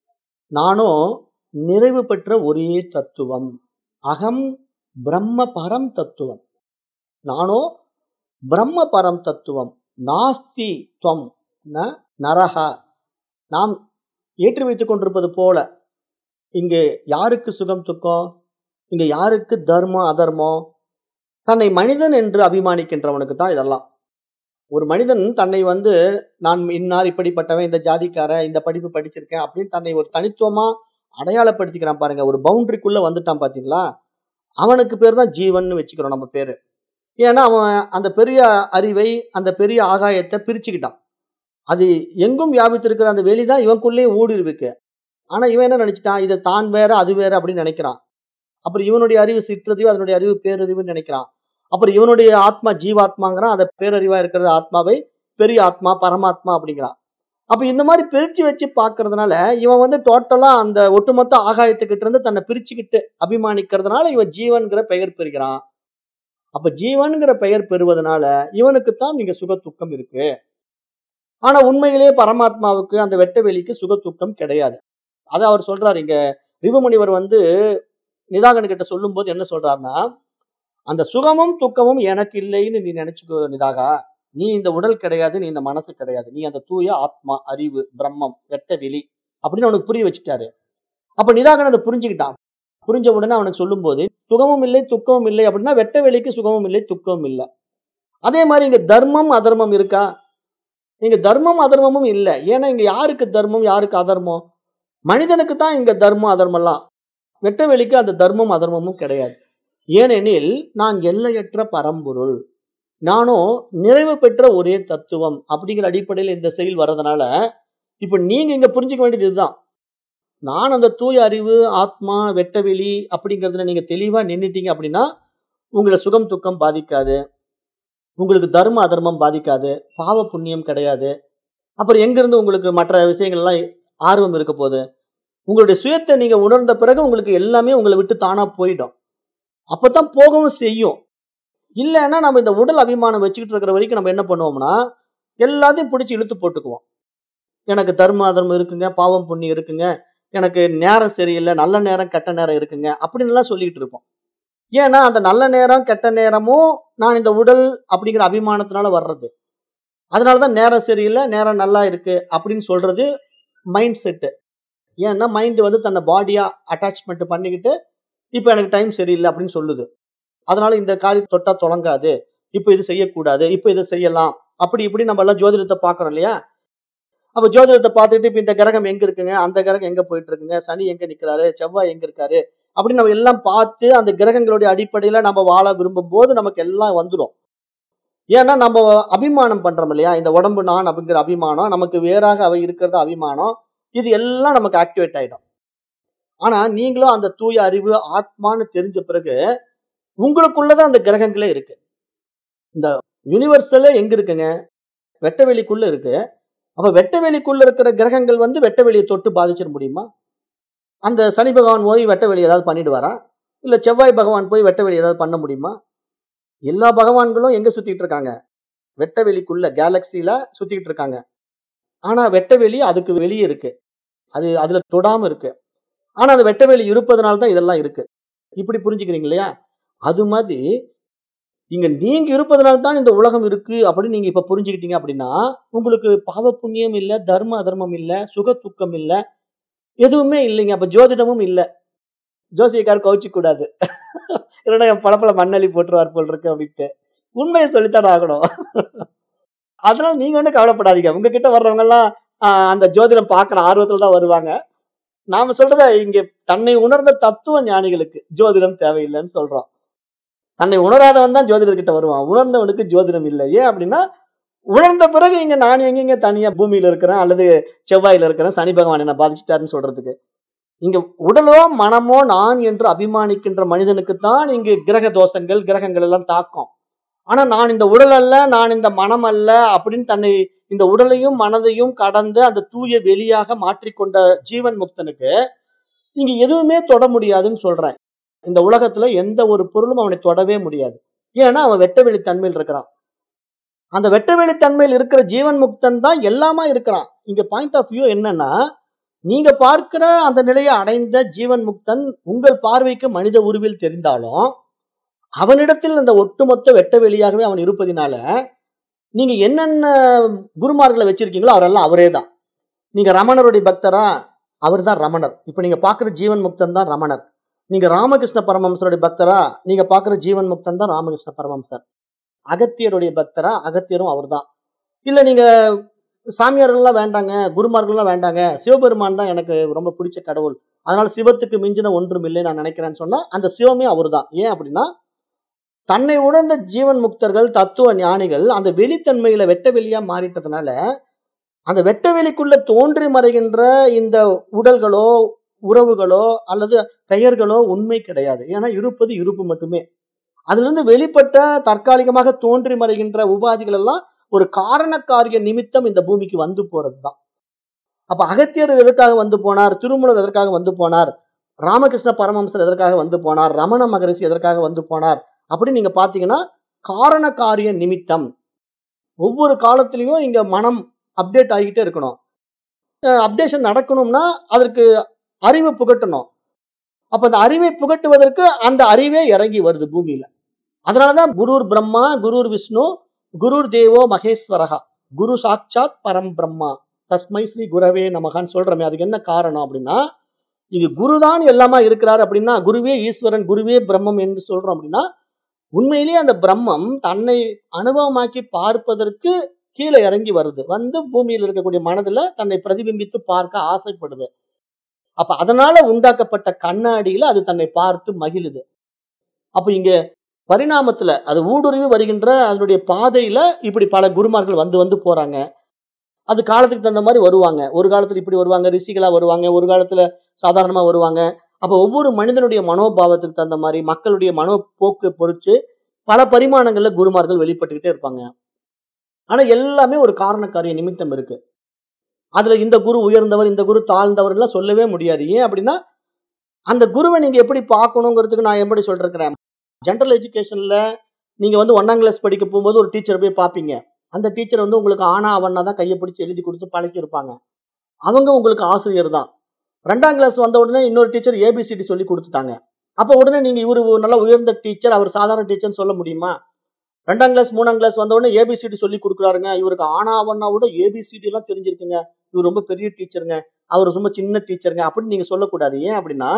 நானோ நிறைவு பெற்ற ஒரே தத்துவம் அகம் பிரம்ம பரம் தத்துவம் நானோ பிரம்ம பரம் தத்துவம் நாஸ்தி துவம் ந நரஹா நாம் ஏற்றி வைத்துக் கொண்டிருப்பது போல இங்கு யாருக்கு சுகம் துக்கம் இங்க யாருக்கு தர்மம் அதர்மம் தன்னை மனிதன் என்று அபிமானிக்கின்றவனுக்கு தான் இதெல்லாம் ஒரு மனிதன் தன்னை வந்து நான் இன்னார் இப்படிப்பட்டவன் இந்த ஜாதிக்கார இந்த படிப்பு படிச்சிருக்கேன் அப்படின்னு தன்னை ஒரு தனித்துவமா அடையாளப்படுத்திக்கிறான் பாருங்க ஒரு பவுண்டரிக்குள்ள வந்துட்டான் பாத்தீங்களா அவனுக்கு பேர் தான் ஜீவன் வச்சுக்கிறோம் நம்ம பேரு ஏன்னா அவன் அந்த பெரிய அறிவை அந்த பெரிய ஆகாயத்தை பிரிச்சுக்கிட்டான் அது எங்கும் வியாபித்திருக்கிற அந்த வெளிதான் இவனுக்குள்ளேயே ஊடி இருக்கு ஆனா இவன் என்ன நினைச்சிட்டான் இதை தான் வேற அது வேற அப்படின்னு நினைக்கிறான் அப்புறம் இவனுடைய அறிவு சிற்றறிவு அதனுடைய அறிவு பேரறிவுன்னு நினைக்கிறான் அப்புறம் இவனுடைய ஆத்மா ஜீவாத்மாங்கிறான் அதை பேரறிவா இருக்கிற ஆத்மாவை பெரிய ஆத்மா பரமாத்மா அப்படிங்கிறான் அப்ப இந்த மாதிரி பிரிச்சு வச்சு பாக்குறதுனால இவன் வந்து டோட்டலா அந்த ஒட்டுமொத்த ஆகாயத்துக்கிட்ட இருந்து தன்னை பிரிச்சுக்கிட்டு அபிமானிக்கிறதுனால இவன் ஜீவன்கிற பெயர் பெறுகிறான் அப்ப ஜீவன்கிற பெயர் பெறுவதனால இவனுக்குத்தான் இங்க சுக துக்கம் இருக்கு ஆனா உண்மையிலேயே பரமாத்மாவுக்கு அந்த வெட்ட வெளிக்கு சுக துக்கம் கிடையாது அதை அவர் சொல்றாரு இங்க ரிபுமுனிவர் வந்து நிதாகன் கிட்ட சொல்லும் போது என்ன சொல்றாருன்னா அந்த சுகமும் துக்கமும் எனக்கு இல்லைன்னு நீ நினைச்சுக்கோ நிதாகா நீ இந்த உடல் கிடையாது நீ இந்த மனசு கிடையாது நீ அந்த தூய ஆத்மா அறிவு பிரம்மம் வெட்ட வெளி அப்படின்னு அவனுக்கு புரிய வச்சுட்டாரு அப்ப நிதாகன் அதை புரிஞ்சுக்கிட்டான் புரிஞ்ச உடனே அவனுக்கு சொல்லும்போது சுகமும் இல்லை துக்கமும் இல்லை அப்படின்னா வெட்ட வெளிக்கு சுகமும் இல்லை துக்கமும் இல்லை அதே மாதிரி இங்க தர்மம் அதர்மம் இருக்கா இங்க தர்மம் அதர்மமும் இல்லை ஏன்னா இங்க யாருக்கு தர்மம் யாருக்கு அதர்மம் மனிதனுக்கு தான் இங்க தர்மம் அதர்மம்லாம் வெட்ட வெளிக்கு அந்த தர்மம் அதர்மமும் கிடையாது ஏனெனில் நான் எல்லையற்ற பரம்பொருள் நானும் நிறைவு பெற்ற ஒரே தத்துவம் அப்படிங்கிற அடிப்படையில் இந்த செயல் வர்றதுனால இப்ப நீங்க இங்க புரிஞ்சுக்க வேண்டியது இதுதான் நான் அந்த தூய அறிவு ஆத்மா வெட்டவெளி அப்படிங்கிறதுல நீங்க தெளிவா நின்னுட்டீங்க அப்படின்னா உங்களை சுகம் துக்கம் பாதிக்காது உங்களுக்கு தர்ம அதர்மம் பாதிக்காது பாவ புண்ணியம் கிடையாது அப்புறம் எங்கிருந்து உங்களுக்கு மற்ற விஷயங்கள் எல்லாம் ஆர்வம் இருக்க போகுது உங்களுடைய சுயத்தை நீங்க உணர்ந்த பிறகு உங்களுக்கு எல்லாமே உங்களை விட்டு தானா போயிடும் அப்பதான் போகவும் செய்யும் இல்லைன்னா நம்ம இந்த உடல் அபிமானம் வச்சுக்கிட்டு இருக்கிற வரைக்கும் நம்ம என்ன பண்ணுவோம்னா எல்லாத்தையும் பிடிச்சி இழுத்து போட்டுக்குவோம் எனக்கு தர்ம அதர்மம் இருக்குங்க பாவம் புண்ணியம் இருக்குங்க எனக்கு நேரம் சரியில்லை நல்ல நேரம் கெட்ட நேரம் இருக்குங்க அப்படின்னு எல்லாம் சொல்லிக்கிட்டு இருப்போம் ஏன்னா அந்த நல்ல நேரம் கெட்ட நேரமும் நான் இந்த உடல் அப்படிங்கிற அபிமானத்தினால வர்றது அதனாலதான் நேரம் சரியில்லை நேரம் நல்லா இருக்கு அப்படின்னு சொல்றது மைண்ட் செட்டு ஏன்னா மைண்ட் வந்து தன்னை பாடியா அட்டாச்மெண்ட் பண்ணிக்கிட்டு இப்போ எனக்கு டைம் சரியில்லை அப்படின்னு சொல்லுது அதனால இந்த காரியம் தொட்டா தொடங்காது இப்போ இது செய்யக்கூடாது இப்போ இதை செய்யலாம் அப்படி இப்படி நம்ம எல்லாம் ஜோதிடத்தை பார்க்கறோம் இல்லையா அப்ப ஜோதிடத்தை பார்த்துட்டு இப்ப இந்த கிரகம் எங்க இருக்குங்க அந்த கிரகம் எங்க போயிட்டு இருக்குங்க சனி எங்க நிக்கிறாரு செவ்வாய் எங்க இருக்காரு அப்படின்னு நம்ம எல்லாம் பார்த்து அந்த கிரகங்களுடைய அடிப்படையில நம்ம வாழ விரும்பும் போது நமக்கு எல்லாம் வந்துடும் ஏன்னா நம்ம அபிமானம் பண்றோம் இல்லையா இந்த உடம்பு நான் அப்படிங்கிற அபிமானம் நமக்கு வேறாக அவை இருக்கிறது அபிமானம் இது எல்லாம் நமக்கு ஆக்டிவேட் ஆயிடும் ஆனா நீங்களும் அந்த தூய அறிவு ஆத்மான்னு தெரிஞ்ச பிறகு உங்களுக்குள்ளதான் அந்த கிரகங்களே இருக்கு இந்த யூனிவர்சலே எங்க இருக்குங்க வெட்டவெளிக்குள்ள இருக்கு அப்ப வெட்டவெளிக்குள்ள இருக்கிற கிரகங்கள் வந்து வெட்டவெளியை தொட்டு பாதிச்சிட முடியுமா அந்த சனி பகவான் போய் வெட்டவெளி ஏதாவது பண்ணிடுவாரா இல்ல செவ்வாய் பகவான் போய் வெட்டவெளி ஏதாவது பண்ண முடியுமா எல்லா பகவான்களும் எங்க சுத்திட்டு இருக்காங்க வெட்டவெளிக்குள்ள கேலக்சில சுத்திட்டு இருக்காங்க ஆனா வெட்டவெளி அதுக்கு வெளியே இருக்கு அது அதுல தொடாம இருக்கு ஆனா அந்த வெட்டவெளி இருப்பதனால தான் இதெல்லாம் இருக்கு இப்படி புரிஞ்சுக்கிறீங்க இல்லையா அது மாதிரி இங்க நீங்க இருப்பதனால தான் இந்த உலகம் இருக்கு அப்படின்னு நீங்க இப்ப புரிஞ்சுக்கிட்டீங்க அப்படின்னா உங்களுக்கு பாவ புண்ணியம் இல்ல தர்ம அதர்மம் இல்ல சுக துக்கம் இல்ல எதுவுமே இல்லைங்க அப்ப ஜோதிடமும் இல்ல ஜோசியக்கார் கவுச்சிக்க கூடாது இல்லைன்னா என் பளபள மண்ணள்ளி போட்டுருவார் போல் இருக்கு அப்படின்ட்டு உண்மையை சொல்லித்தான் ஆகணும் அதனால நீங்க ஒன்றும் கவலைப்படாதீங்க உங்ககிட்ட வர்றவங்க எல்லாம் ஆஹ், அந்த ஜோதிடம் பார்க்குற ஆர்வத்துல தான் வருவாங்க நாம சொல்றத இங்க தன்னை உணர்ந்த தத்துவ ஞானிகளுக்கு ஜோதிடம் தேவையில்லைன்னு சொல்றோம் தன்னை உணராதவன் தான் ஜோதிடர்கிட்ட வருவான் உணர்ந்தவனுக்கு ஜோதிடம் இல்லை ஏன் அப்படின்னா உணர்ந்த பிறகு இங்க நான் எங்கெங்க தனியா பூமியில இருக்கிறேன் அல்லது செவ்வாயில இருக்கிறேன் சனி பகவான் என்ன பாதிச்சிட்டாருன்னு சொல்றதுக்கு இங்க உடலோ மனமோ நான் என்று அபிமானிக்கின்ற மனிதனுக்கு தான் இங்கு கிரக தோஷங்கள் கிரகங்கள் எல்லாம் தாக்கும் ஆனா நான் இந்த உடல் அல்ல நான் இந்த மனம் அல்ல அப்படின்னு தன்னை இந்த உடலையும் மனதையும் கடந்து அந்த தூய வெளியாக மாற்றிக்கொண்ட ஜீவன் முக்தனுக்கு இங்க எதுவுமே தொட முடியாதுன்னு சொல்றேன் இந்த உலகத்துல எந்த ஒரு பொருளும் அவனை தொடவே முடியாது ஏன்னா அவன் வெட்டவெளி தன்மையில் இருக்கிறான் அந்த வெட்டவெளி தன்மையில் இருக்கிற ஜீவன் முக்தன் தான் எல்லாமா இருக்கிறான் இங்க பாயிண்ட் ஆஃப் வியூ என்னன்னா நீங்க பார்க்கிற அந்த நிலையை அடைந்த ஜீவன் முக்தன் உங்கள் பார்வைக்கு மனித உருவில் தெரிந்தாலும் அவனிடத்தில் அந்த ஒட்டுமொத்த வெட்ட வெளியாகவே அவன் இருப்பதினால நீங்க என்னென்ன குருமார்களை வச்சிருக்கீங்களோ அவரெல்லாம் அவரே தான் நீங்க ரமணருடைய பக்தரா அவர் தான் ரமணர் இப்ப நீங்க பாக்குற ஜீவன் முக்தன் தான் ரமணர் நீங்க ராமகிருஷ்ண பரமஹம்சருடைய பக்தரா நீங்க பாக்குற ஜீவன் முக்தன் தான் ராமகிருஷ்ண பரமஹம்சர் அகத்தியருடைய பக்தரா அகத்தியரும் அவர்தான் இல்ல நீங்க சாமியார்கள்லாம் வேண்டாங்க குருமார்கள்லாம் வேண்டாங்க சிவபெருமான் தான் எனக்கு ரொம்ப பிடிச்ச கடவுள் அதனால சிவத்துக்கு மிஞ்சின ஒன்றும் இல்லை நான் நினைக்கிறேன்னு சொன்னா அந்த சிவமே அவர்தான் ஏன் அப்படின்னா தன்னை உணர்ந்த ஜீவன் முக்தர்கள் தத்துவ ஞானிகள் அந்த வெளித்தன்மையில வெட்ட வெளியா மாறிட்டதுனால அந்த வெட்ட வெளிக்குள்ள தோன்றி மறைகின்ற இந்த உடல்களோ உறவுகளோ அல்லது பெயர்களோ உண்மை கிடையாது ஏன்னா இருப்பது இருப்பு மட்டுமே அதிலிருந்து வெளிப்பட்ட தற்காலிகமாக தோன்றி மறைகின்ற உபாதிகள் எல்லாம் ஒரு காரண காரிய நிமித்தம் இந்த பூமிக்கு வந்து போறதுதான் அப்ப அகத்தியர் எதற்காக வந்து போனார் திருமூலர் எதற்காக வந்து போனார் ராமகிருஷ்ண பரமஹம்சர் எதற்காக வந்து போனார் ரமண மகரிஷி எதற்காக வந்து போனார் அப்படின்னு நீங்க பாத்தீங்கன்னா காரண காரிய நிமித்தம் ஒவ்வொரு காலத்திலையும் இங்க மனம் அப்டேட் ஆகிட்டே இருக்கணும் அப்டேஷன் நடக்கணும்னா அதற்கு அறிவை புகட்டணும் அப்ப அந்த அறிவை புகட்டுவதற்கு அந்த அறிவே இறங்கி வருது பூமியில அதனாலதான் குருர் பிரம்மா குருர் விஷ்ணு குருர் தேவோ மகேஸ்வரகா குரு சாட்சாத் பரம் பிரம்மா தஸ்மை ஸ்ரீ குரவே நமகான்னு சொல்றோமே அதுக்கு என்ன காரணம் அப்படின்னா இங்க குருதான் எல்லாமா இருக்கிறார் அப்படின்னா குருவே ஈஸ்வரன் குருவே பிரம்மம் என்று சொல்றோம் அப்படின்னா உண்மையிலேயே அந்த பிரம்மம் தன்னை அனுபவமாக்கி பார்ப்பதற்கு கீழே இறங்கி வருது வந்து பூமியில் இருக்கக்கூடிய மனதுல தன்னை பிரதிபிம்பித்து பார்க்க ஆசைப்படுது அப்ப அதனால உண்டாக்கப்பட்ட கண்ணாடியில அது தன்னை பார்த்து மகிழுது அப்ப இங்க பரிணாமத்துல அது ஊடுருவி வருகின்ற அதனுடைய பாதையில இப்படி பல குருமார்கள் வந்து வந்து போறாங்க அது காலத்துக்கு தகுந்த மாதிரி வருவாங்க ஒரு காலத்துல இப்படி வருவாங்க ரிஷிகளா வருவாங்க ஒரு காலத்துல சாதாரணமா வருவாங்க அப்ப ஒவ்வொரு மனிதனுடைய மனோபாவத்துக்கு தகுந்த மாதிரி மக்களுடைய மனோபோக்கு பொறுத்து பல பரிமாணங்கள்ல குருமார்கள் வெளிப்பட்டுக்கிட்டே இருப்பாங்க ஆனா எல்லாமே ஒரு காரண காரிய நிமித்தம் இருக்கு அதுல இந்த குரு உயர்ந்தவர் இந்த குரு தாழ்ந்தவர் எல்லாம் சொல்லவே முடியாது ஏன் அப்படின்னா அந்த குருவை நீங்க எப்படி பார்க்கணுங்கிறதுக்கு நான் எப்படி சொல்றேன் ஜென்ரல் எஜுகேஷன்ல நீங்க வந்து ஒன்னாம் கிளாஸ் படிக்க போகும்போது ஒரு டீச்சர் போய் பார்ப்பீங்க அந்த டீச்சர் வந்து உங்களுக்கு ஆனா அவனா தான் கையை பிடிச்சி எழுதி கொடுத்து பழக்கி இருப்பாங்க அவங்க உங்களுக்கு ஆசிரியர் தான் ரெண்டாம் கிளாஸ் வந்த உடனே இன்னொரு டீச்சர் ஏபிசிடி சொல்லி கொடுத்துட்டாங்க அப்ப உடனே நீங்க இவரு நல்ல உயர்ந்த டீச்சர் அவர் சாதாரண டீச்சர்னு சொல்ல முடியுமா ரெண்டாம் கிளாஸ் மூணாம் கிளாஸ் வந்த உடனே ஏபிசிடி சொல்லி கொடுக்குறாருங்க இவருக்கு ஆனா அவனா விட ஏபிசிடி எல்லாம் தெரிஞ்சிருக்குங்க இவர் ரொம்ப பெரிய டீச்சருங்க அவர் ரொம்ப சின்ன டீச்சருங்க அப்படின்னு நீங்க சொல்லக்கூடாது ஏன் அப்படின்னா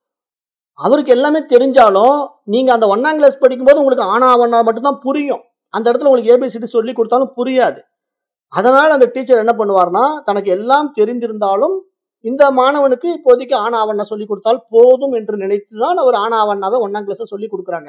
அவருக்கு எல்லாமே தெரிஞ்சாலும் நீங்க அந்த ஒன்னாம் கிளாஸ் படிக்கும்போது உங்களுக்கு ஆனா அவனா மட்டும்தான் புரியும் அந்த இடத்துல உங்களுக்கு ஏபிசிடி சொல்லி கொடுத்தாலும் புரியாது அதனால அந்த டீச்சர் என்ன பண்ணுவார்னா தனக்கு எல்லாம் தெரிந்திருந்தாலும் இந்த மாணவனுக்கு இப்போதைக்கு ஆனா அவண்ணா சொல்லி கொடுத்தால் போதும் என்று நினைத்துதான் அவர் ஆனா அவண்ணாவை ஒன்னாம் கிளாஸ்ல சொல்லி கொடுக்குறாங்க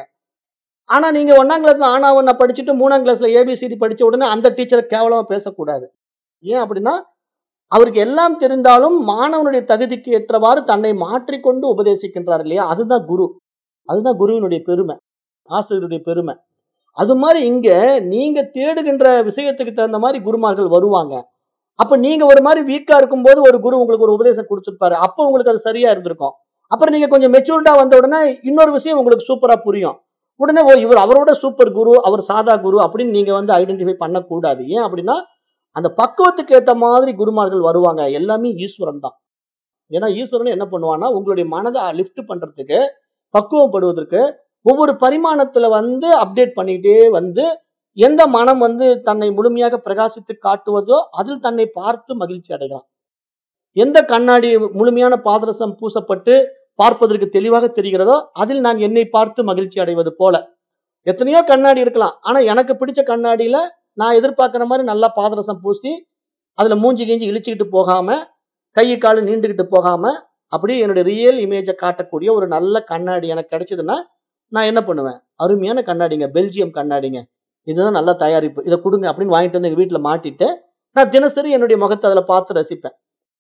ஆனா நீங்க ஒன்னாம் கிளாஸ்ல ஆனா அவண்ணா படிச்சுட்டு மூணாம் கிளாஸ்ல ஏபிசிடி படிச்ச உடனே அந்த டீச்சரை கேவலமா பேசக்கூடாது ஏன் அப்படின்னா அவருக்கு எல்லாம் தெரிந்தாலும் மாணவனுடைய தகுதிக்கு ஏற்றவாறு தன்னை மாற்றிக்கொண்டு உபதேசிக்கின்றார் இல்லையா அதுதான் குரு அதுதான் குருவினுடைய பெருமை ஆசிரியருடைய பெருமை அது மாதிரி இங்க நீங்க தேடுகின்ற விஷயத்துக்கு தகுந்த மாதிரி குருமார்கள் வருவாங்க அப்ப நீங்க ஒரு மாதிரி வீக்கா இருக்கும்போது ஒரு குரு உங்களுக்கு ஒரு உபதேசம் கொடுத்துருப்பாரு அப்போ உங்களுக்கு அது சரியா இருந்திருக்கும் அப்புறம் நீங்க கொஞ்சம் மெச்சூர்டா வந்த உடனே இன்னொரு விஷயம் உங்களுக்கு சூப்பரா புரியும் உடனே ஓ இவர் அவரோட சூப்பர் குரு அவர் சாதா குரு அப்படின்னு நீங்க வந்து ஐடென்டிஃபை பண்ணக்கூடாது ஏன் அப்படின்னா அந்த பக்குவத்துக்கு ஏத்த மாதிரி குருமார்கள் வருவாங்க எல்லாமே ஈஸ்வரன் தான் ஏன்னா ஈஸ்வரன் என்ன பண்ணுவான்னா உங்களுடைய மனதை லிஃப்ட் பண்றதுக்கு பக்குவப்படுவதற்கு ஒவ்வொரு பரிமாணத்துல வந்து அப்டேட் பண்ணிக்கிட்டே வந்து எந்த மனம் வந்து தன்னை முழுமையாக பிரகாசித்து காட்டுவதோ அதில் தன்னை பார்த்து மகிழ்ச்சி அடைகிறான் எந்த கண்ணாடி முழுமையான பாதரசம் பூசப்பட்டு பார்ப்பதற்கு தெளிவாக தெரிகிறதோ அதில் நான் என்னை பார்த்து மகிழ்ச்சி அடைவது போல எத்தனையோ கண்ணாடி இருக்கலாம் ஆனா எனக்கு பிடிச்ச கண்ணாடியில நான் எதிர்பார்க்கிற மாதிரி நல்லா பாதரசம் பூசி அதுல மூஞ்சி கீஞ்சி இழிச்சுக்கிட்டு போகாம கை காலு நீண்டுகிட்டு போகாம அப்படியே என்னுடைய ரியல் இமேஜை காட்டக்கூடிய ஒரு நல்ல கண்ணாடி எனக்கு கிடைச்சதுன்னா நான் என்ன பண்ணுவேன் அருமையான கண்ணாடிங்க பெல்ஜியம் கண்ணாடிங்க இதுதான் நல்ல தயாரிப்பு இதை கொடுங்க அப்படின்னு வாங்கிட்டு வந்து எங்க வீட்டுல மாட்டிட்டு நான் தினசரி என்னுடைய முகத்தை அதுல பார்த்து ரசிப்பேன்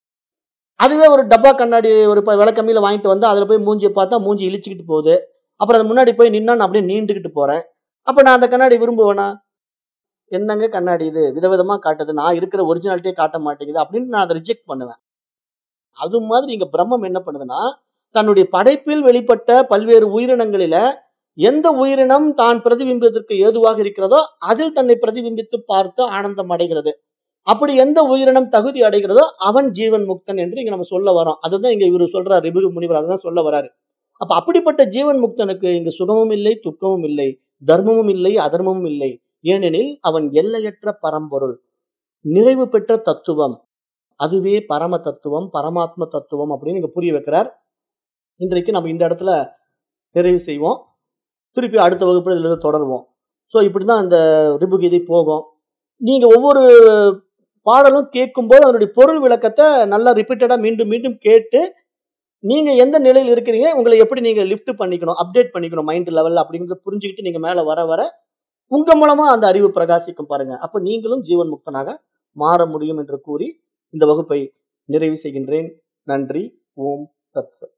அதுவே ஒரு டப்பா கண்ணாடி ஒரு ப- விலை கம்மியில வாங்கிட்டு வந்து அதுல போய் மூஞ்சியை பார்த்தா மூஞ்சி இழிச்சுக்கிட்டு போகுது அப்புறம் அது முன்னாடி போய் நின்னா நான் அப்படியே நீண்டுகிட்டு போறேன் அப்ப நான் அந்த கண்ணாடி விரும்புவேனா என்னங்க கண்ணாடி இது விதவிதமா காட்டுது நான் இருக்கிற ஒரிஜினாலிட்டியே காட்ட மாட்டேங்குது அப்படின்னு நான் அதை ரிஜெக்ட் பண்ணுவேன் அது மாதிரி இங்க பிரம்மம் என்ன பண்ணுதுன்னா தன்னுடைய படைப்பில் வெளிப்பட்ட பல்வேறு உயிரினங்களில எந்த உயிரினம் தான் பிரதிபிம்பத்திற்கு ஏதுவாக இருக்கிறதோ அதில் தன்னை பிரதிபிம்பித்து பார்த்து ஆனந்தம் அடைகிறது அப்படி எந்த உயிரினம் தகுதி அடைகிறதோ அவன் ஜீவன் முக்தன் என்று இங்க நம்ம சொல்ல வரோம் அதுதான் இங்க இவர் சொல்றார் ரிபுகு முனிவர் அதுதான் சொல்ல வராரு அப்ப அப்படிப்பட்ட ஜீவன் முக்தனுக்கு இங்கு சுகமும் இல்லை துக்கமும் இல்லை தர்மமும் இல்லை அதர்மமும் இல்லை ஏனெனில் அவன் எல்லையற்ற பரம்பொருள் நிறைவு பெற்ற தத்துவம் அதுவே பரம தத்துவம் பரமாத்ம தத்துவம் அப்படின்னு இங்க புரிய வைக்கிறார் இன்றைக்கு நம்ம இந்த இடத்துல நிறைவு செய்வோம் திருப்பி அடுத்த வகுப்புல இதுல இருந்து தொடருவோம் ஸோ இப்படிதான் இந்த ரிபுகீதை போகும் நீங்க ஒவ்வொரு பாடலும் கேட்கும்போது அதனுடைய பொருள் விளக்கத்தை நல்லா ரிப்பீட்டடா மீண்டும் மீண்டும் கேட்டு நீங்க எந்த நிலையில் இருக்கிறீங்க உங்களை எப்படி நீங்க லிஃப்ட் பண்ணிக்கணும் அப்டேட் பண்ணிக்கணும் மைண்ட் லெவல்ல அப்படிங்கறத புரிஞ்சுக்கிட்டு நீங்க மேல வர வர உங்க மூலமா அந்த அறிவு பிரகாசிக்கும் பாருங்க அப்ப நீங்களும் ஜீவன் முக்தனாக மாற முடியும் என்று கூறி இந்த வகுப்பை நிறைவு செய்கின்றேன் நன்றி ஓம் தத் சத்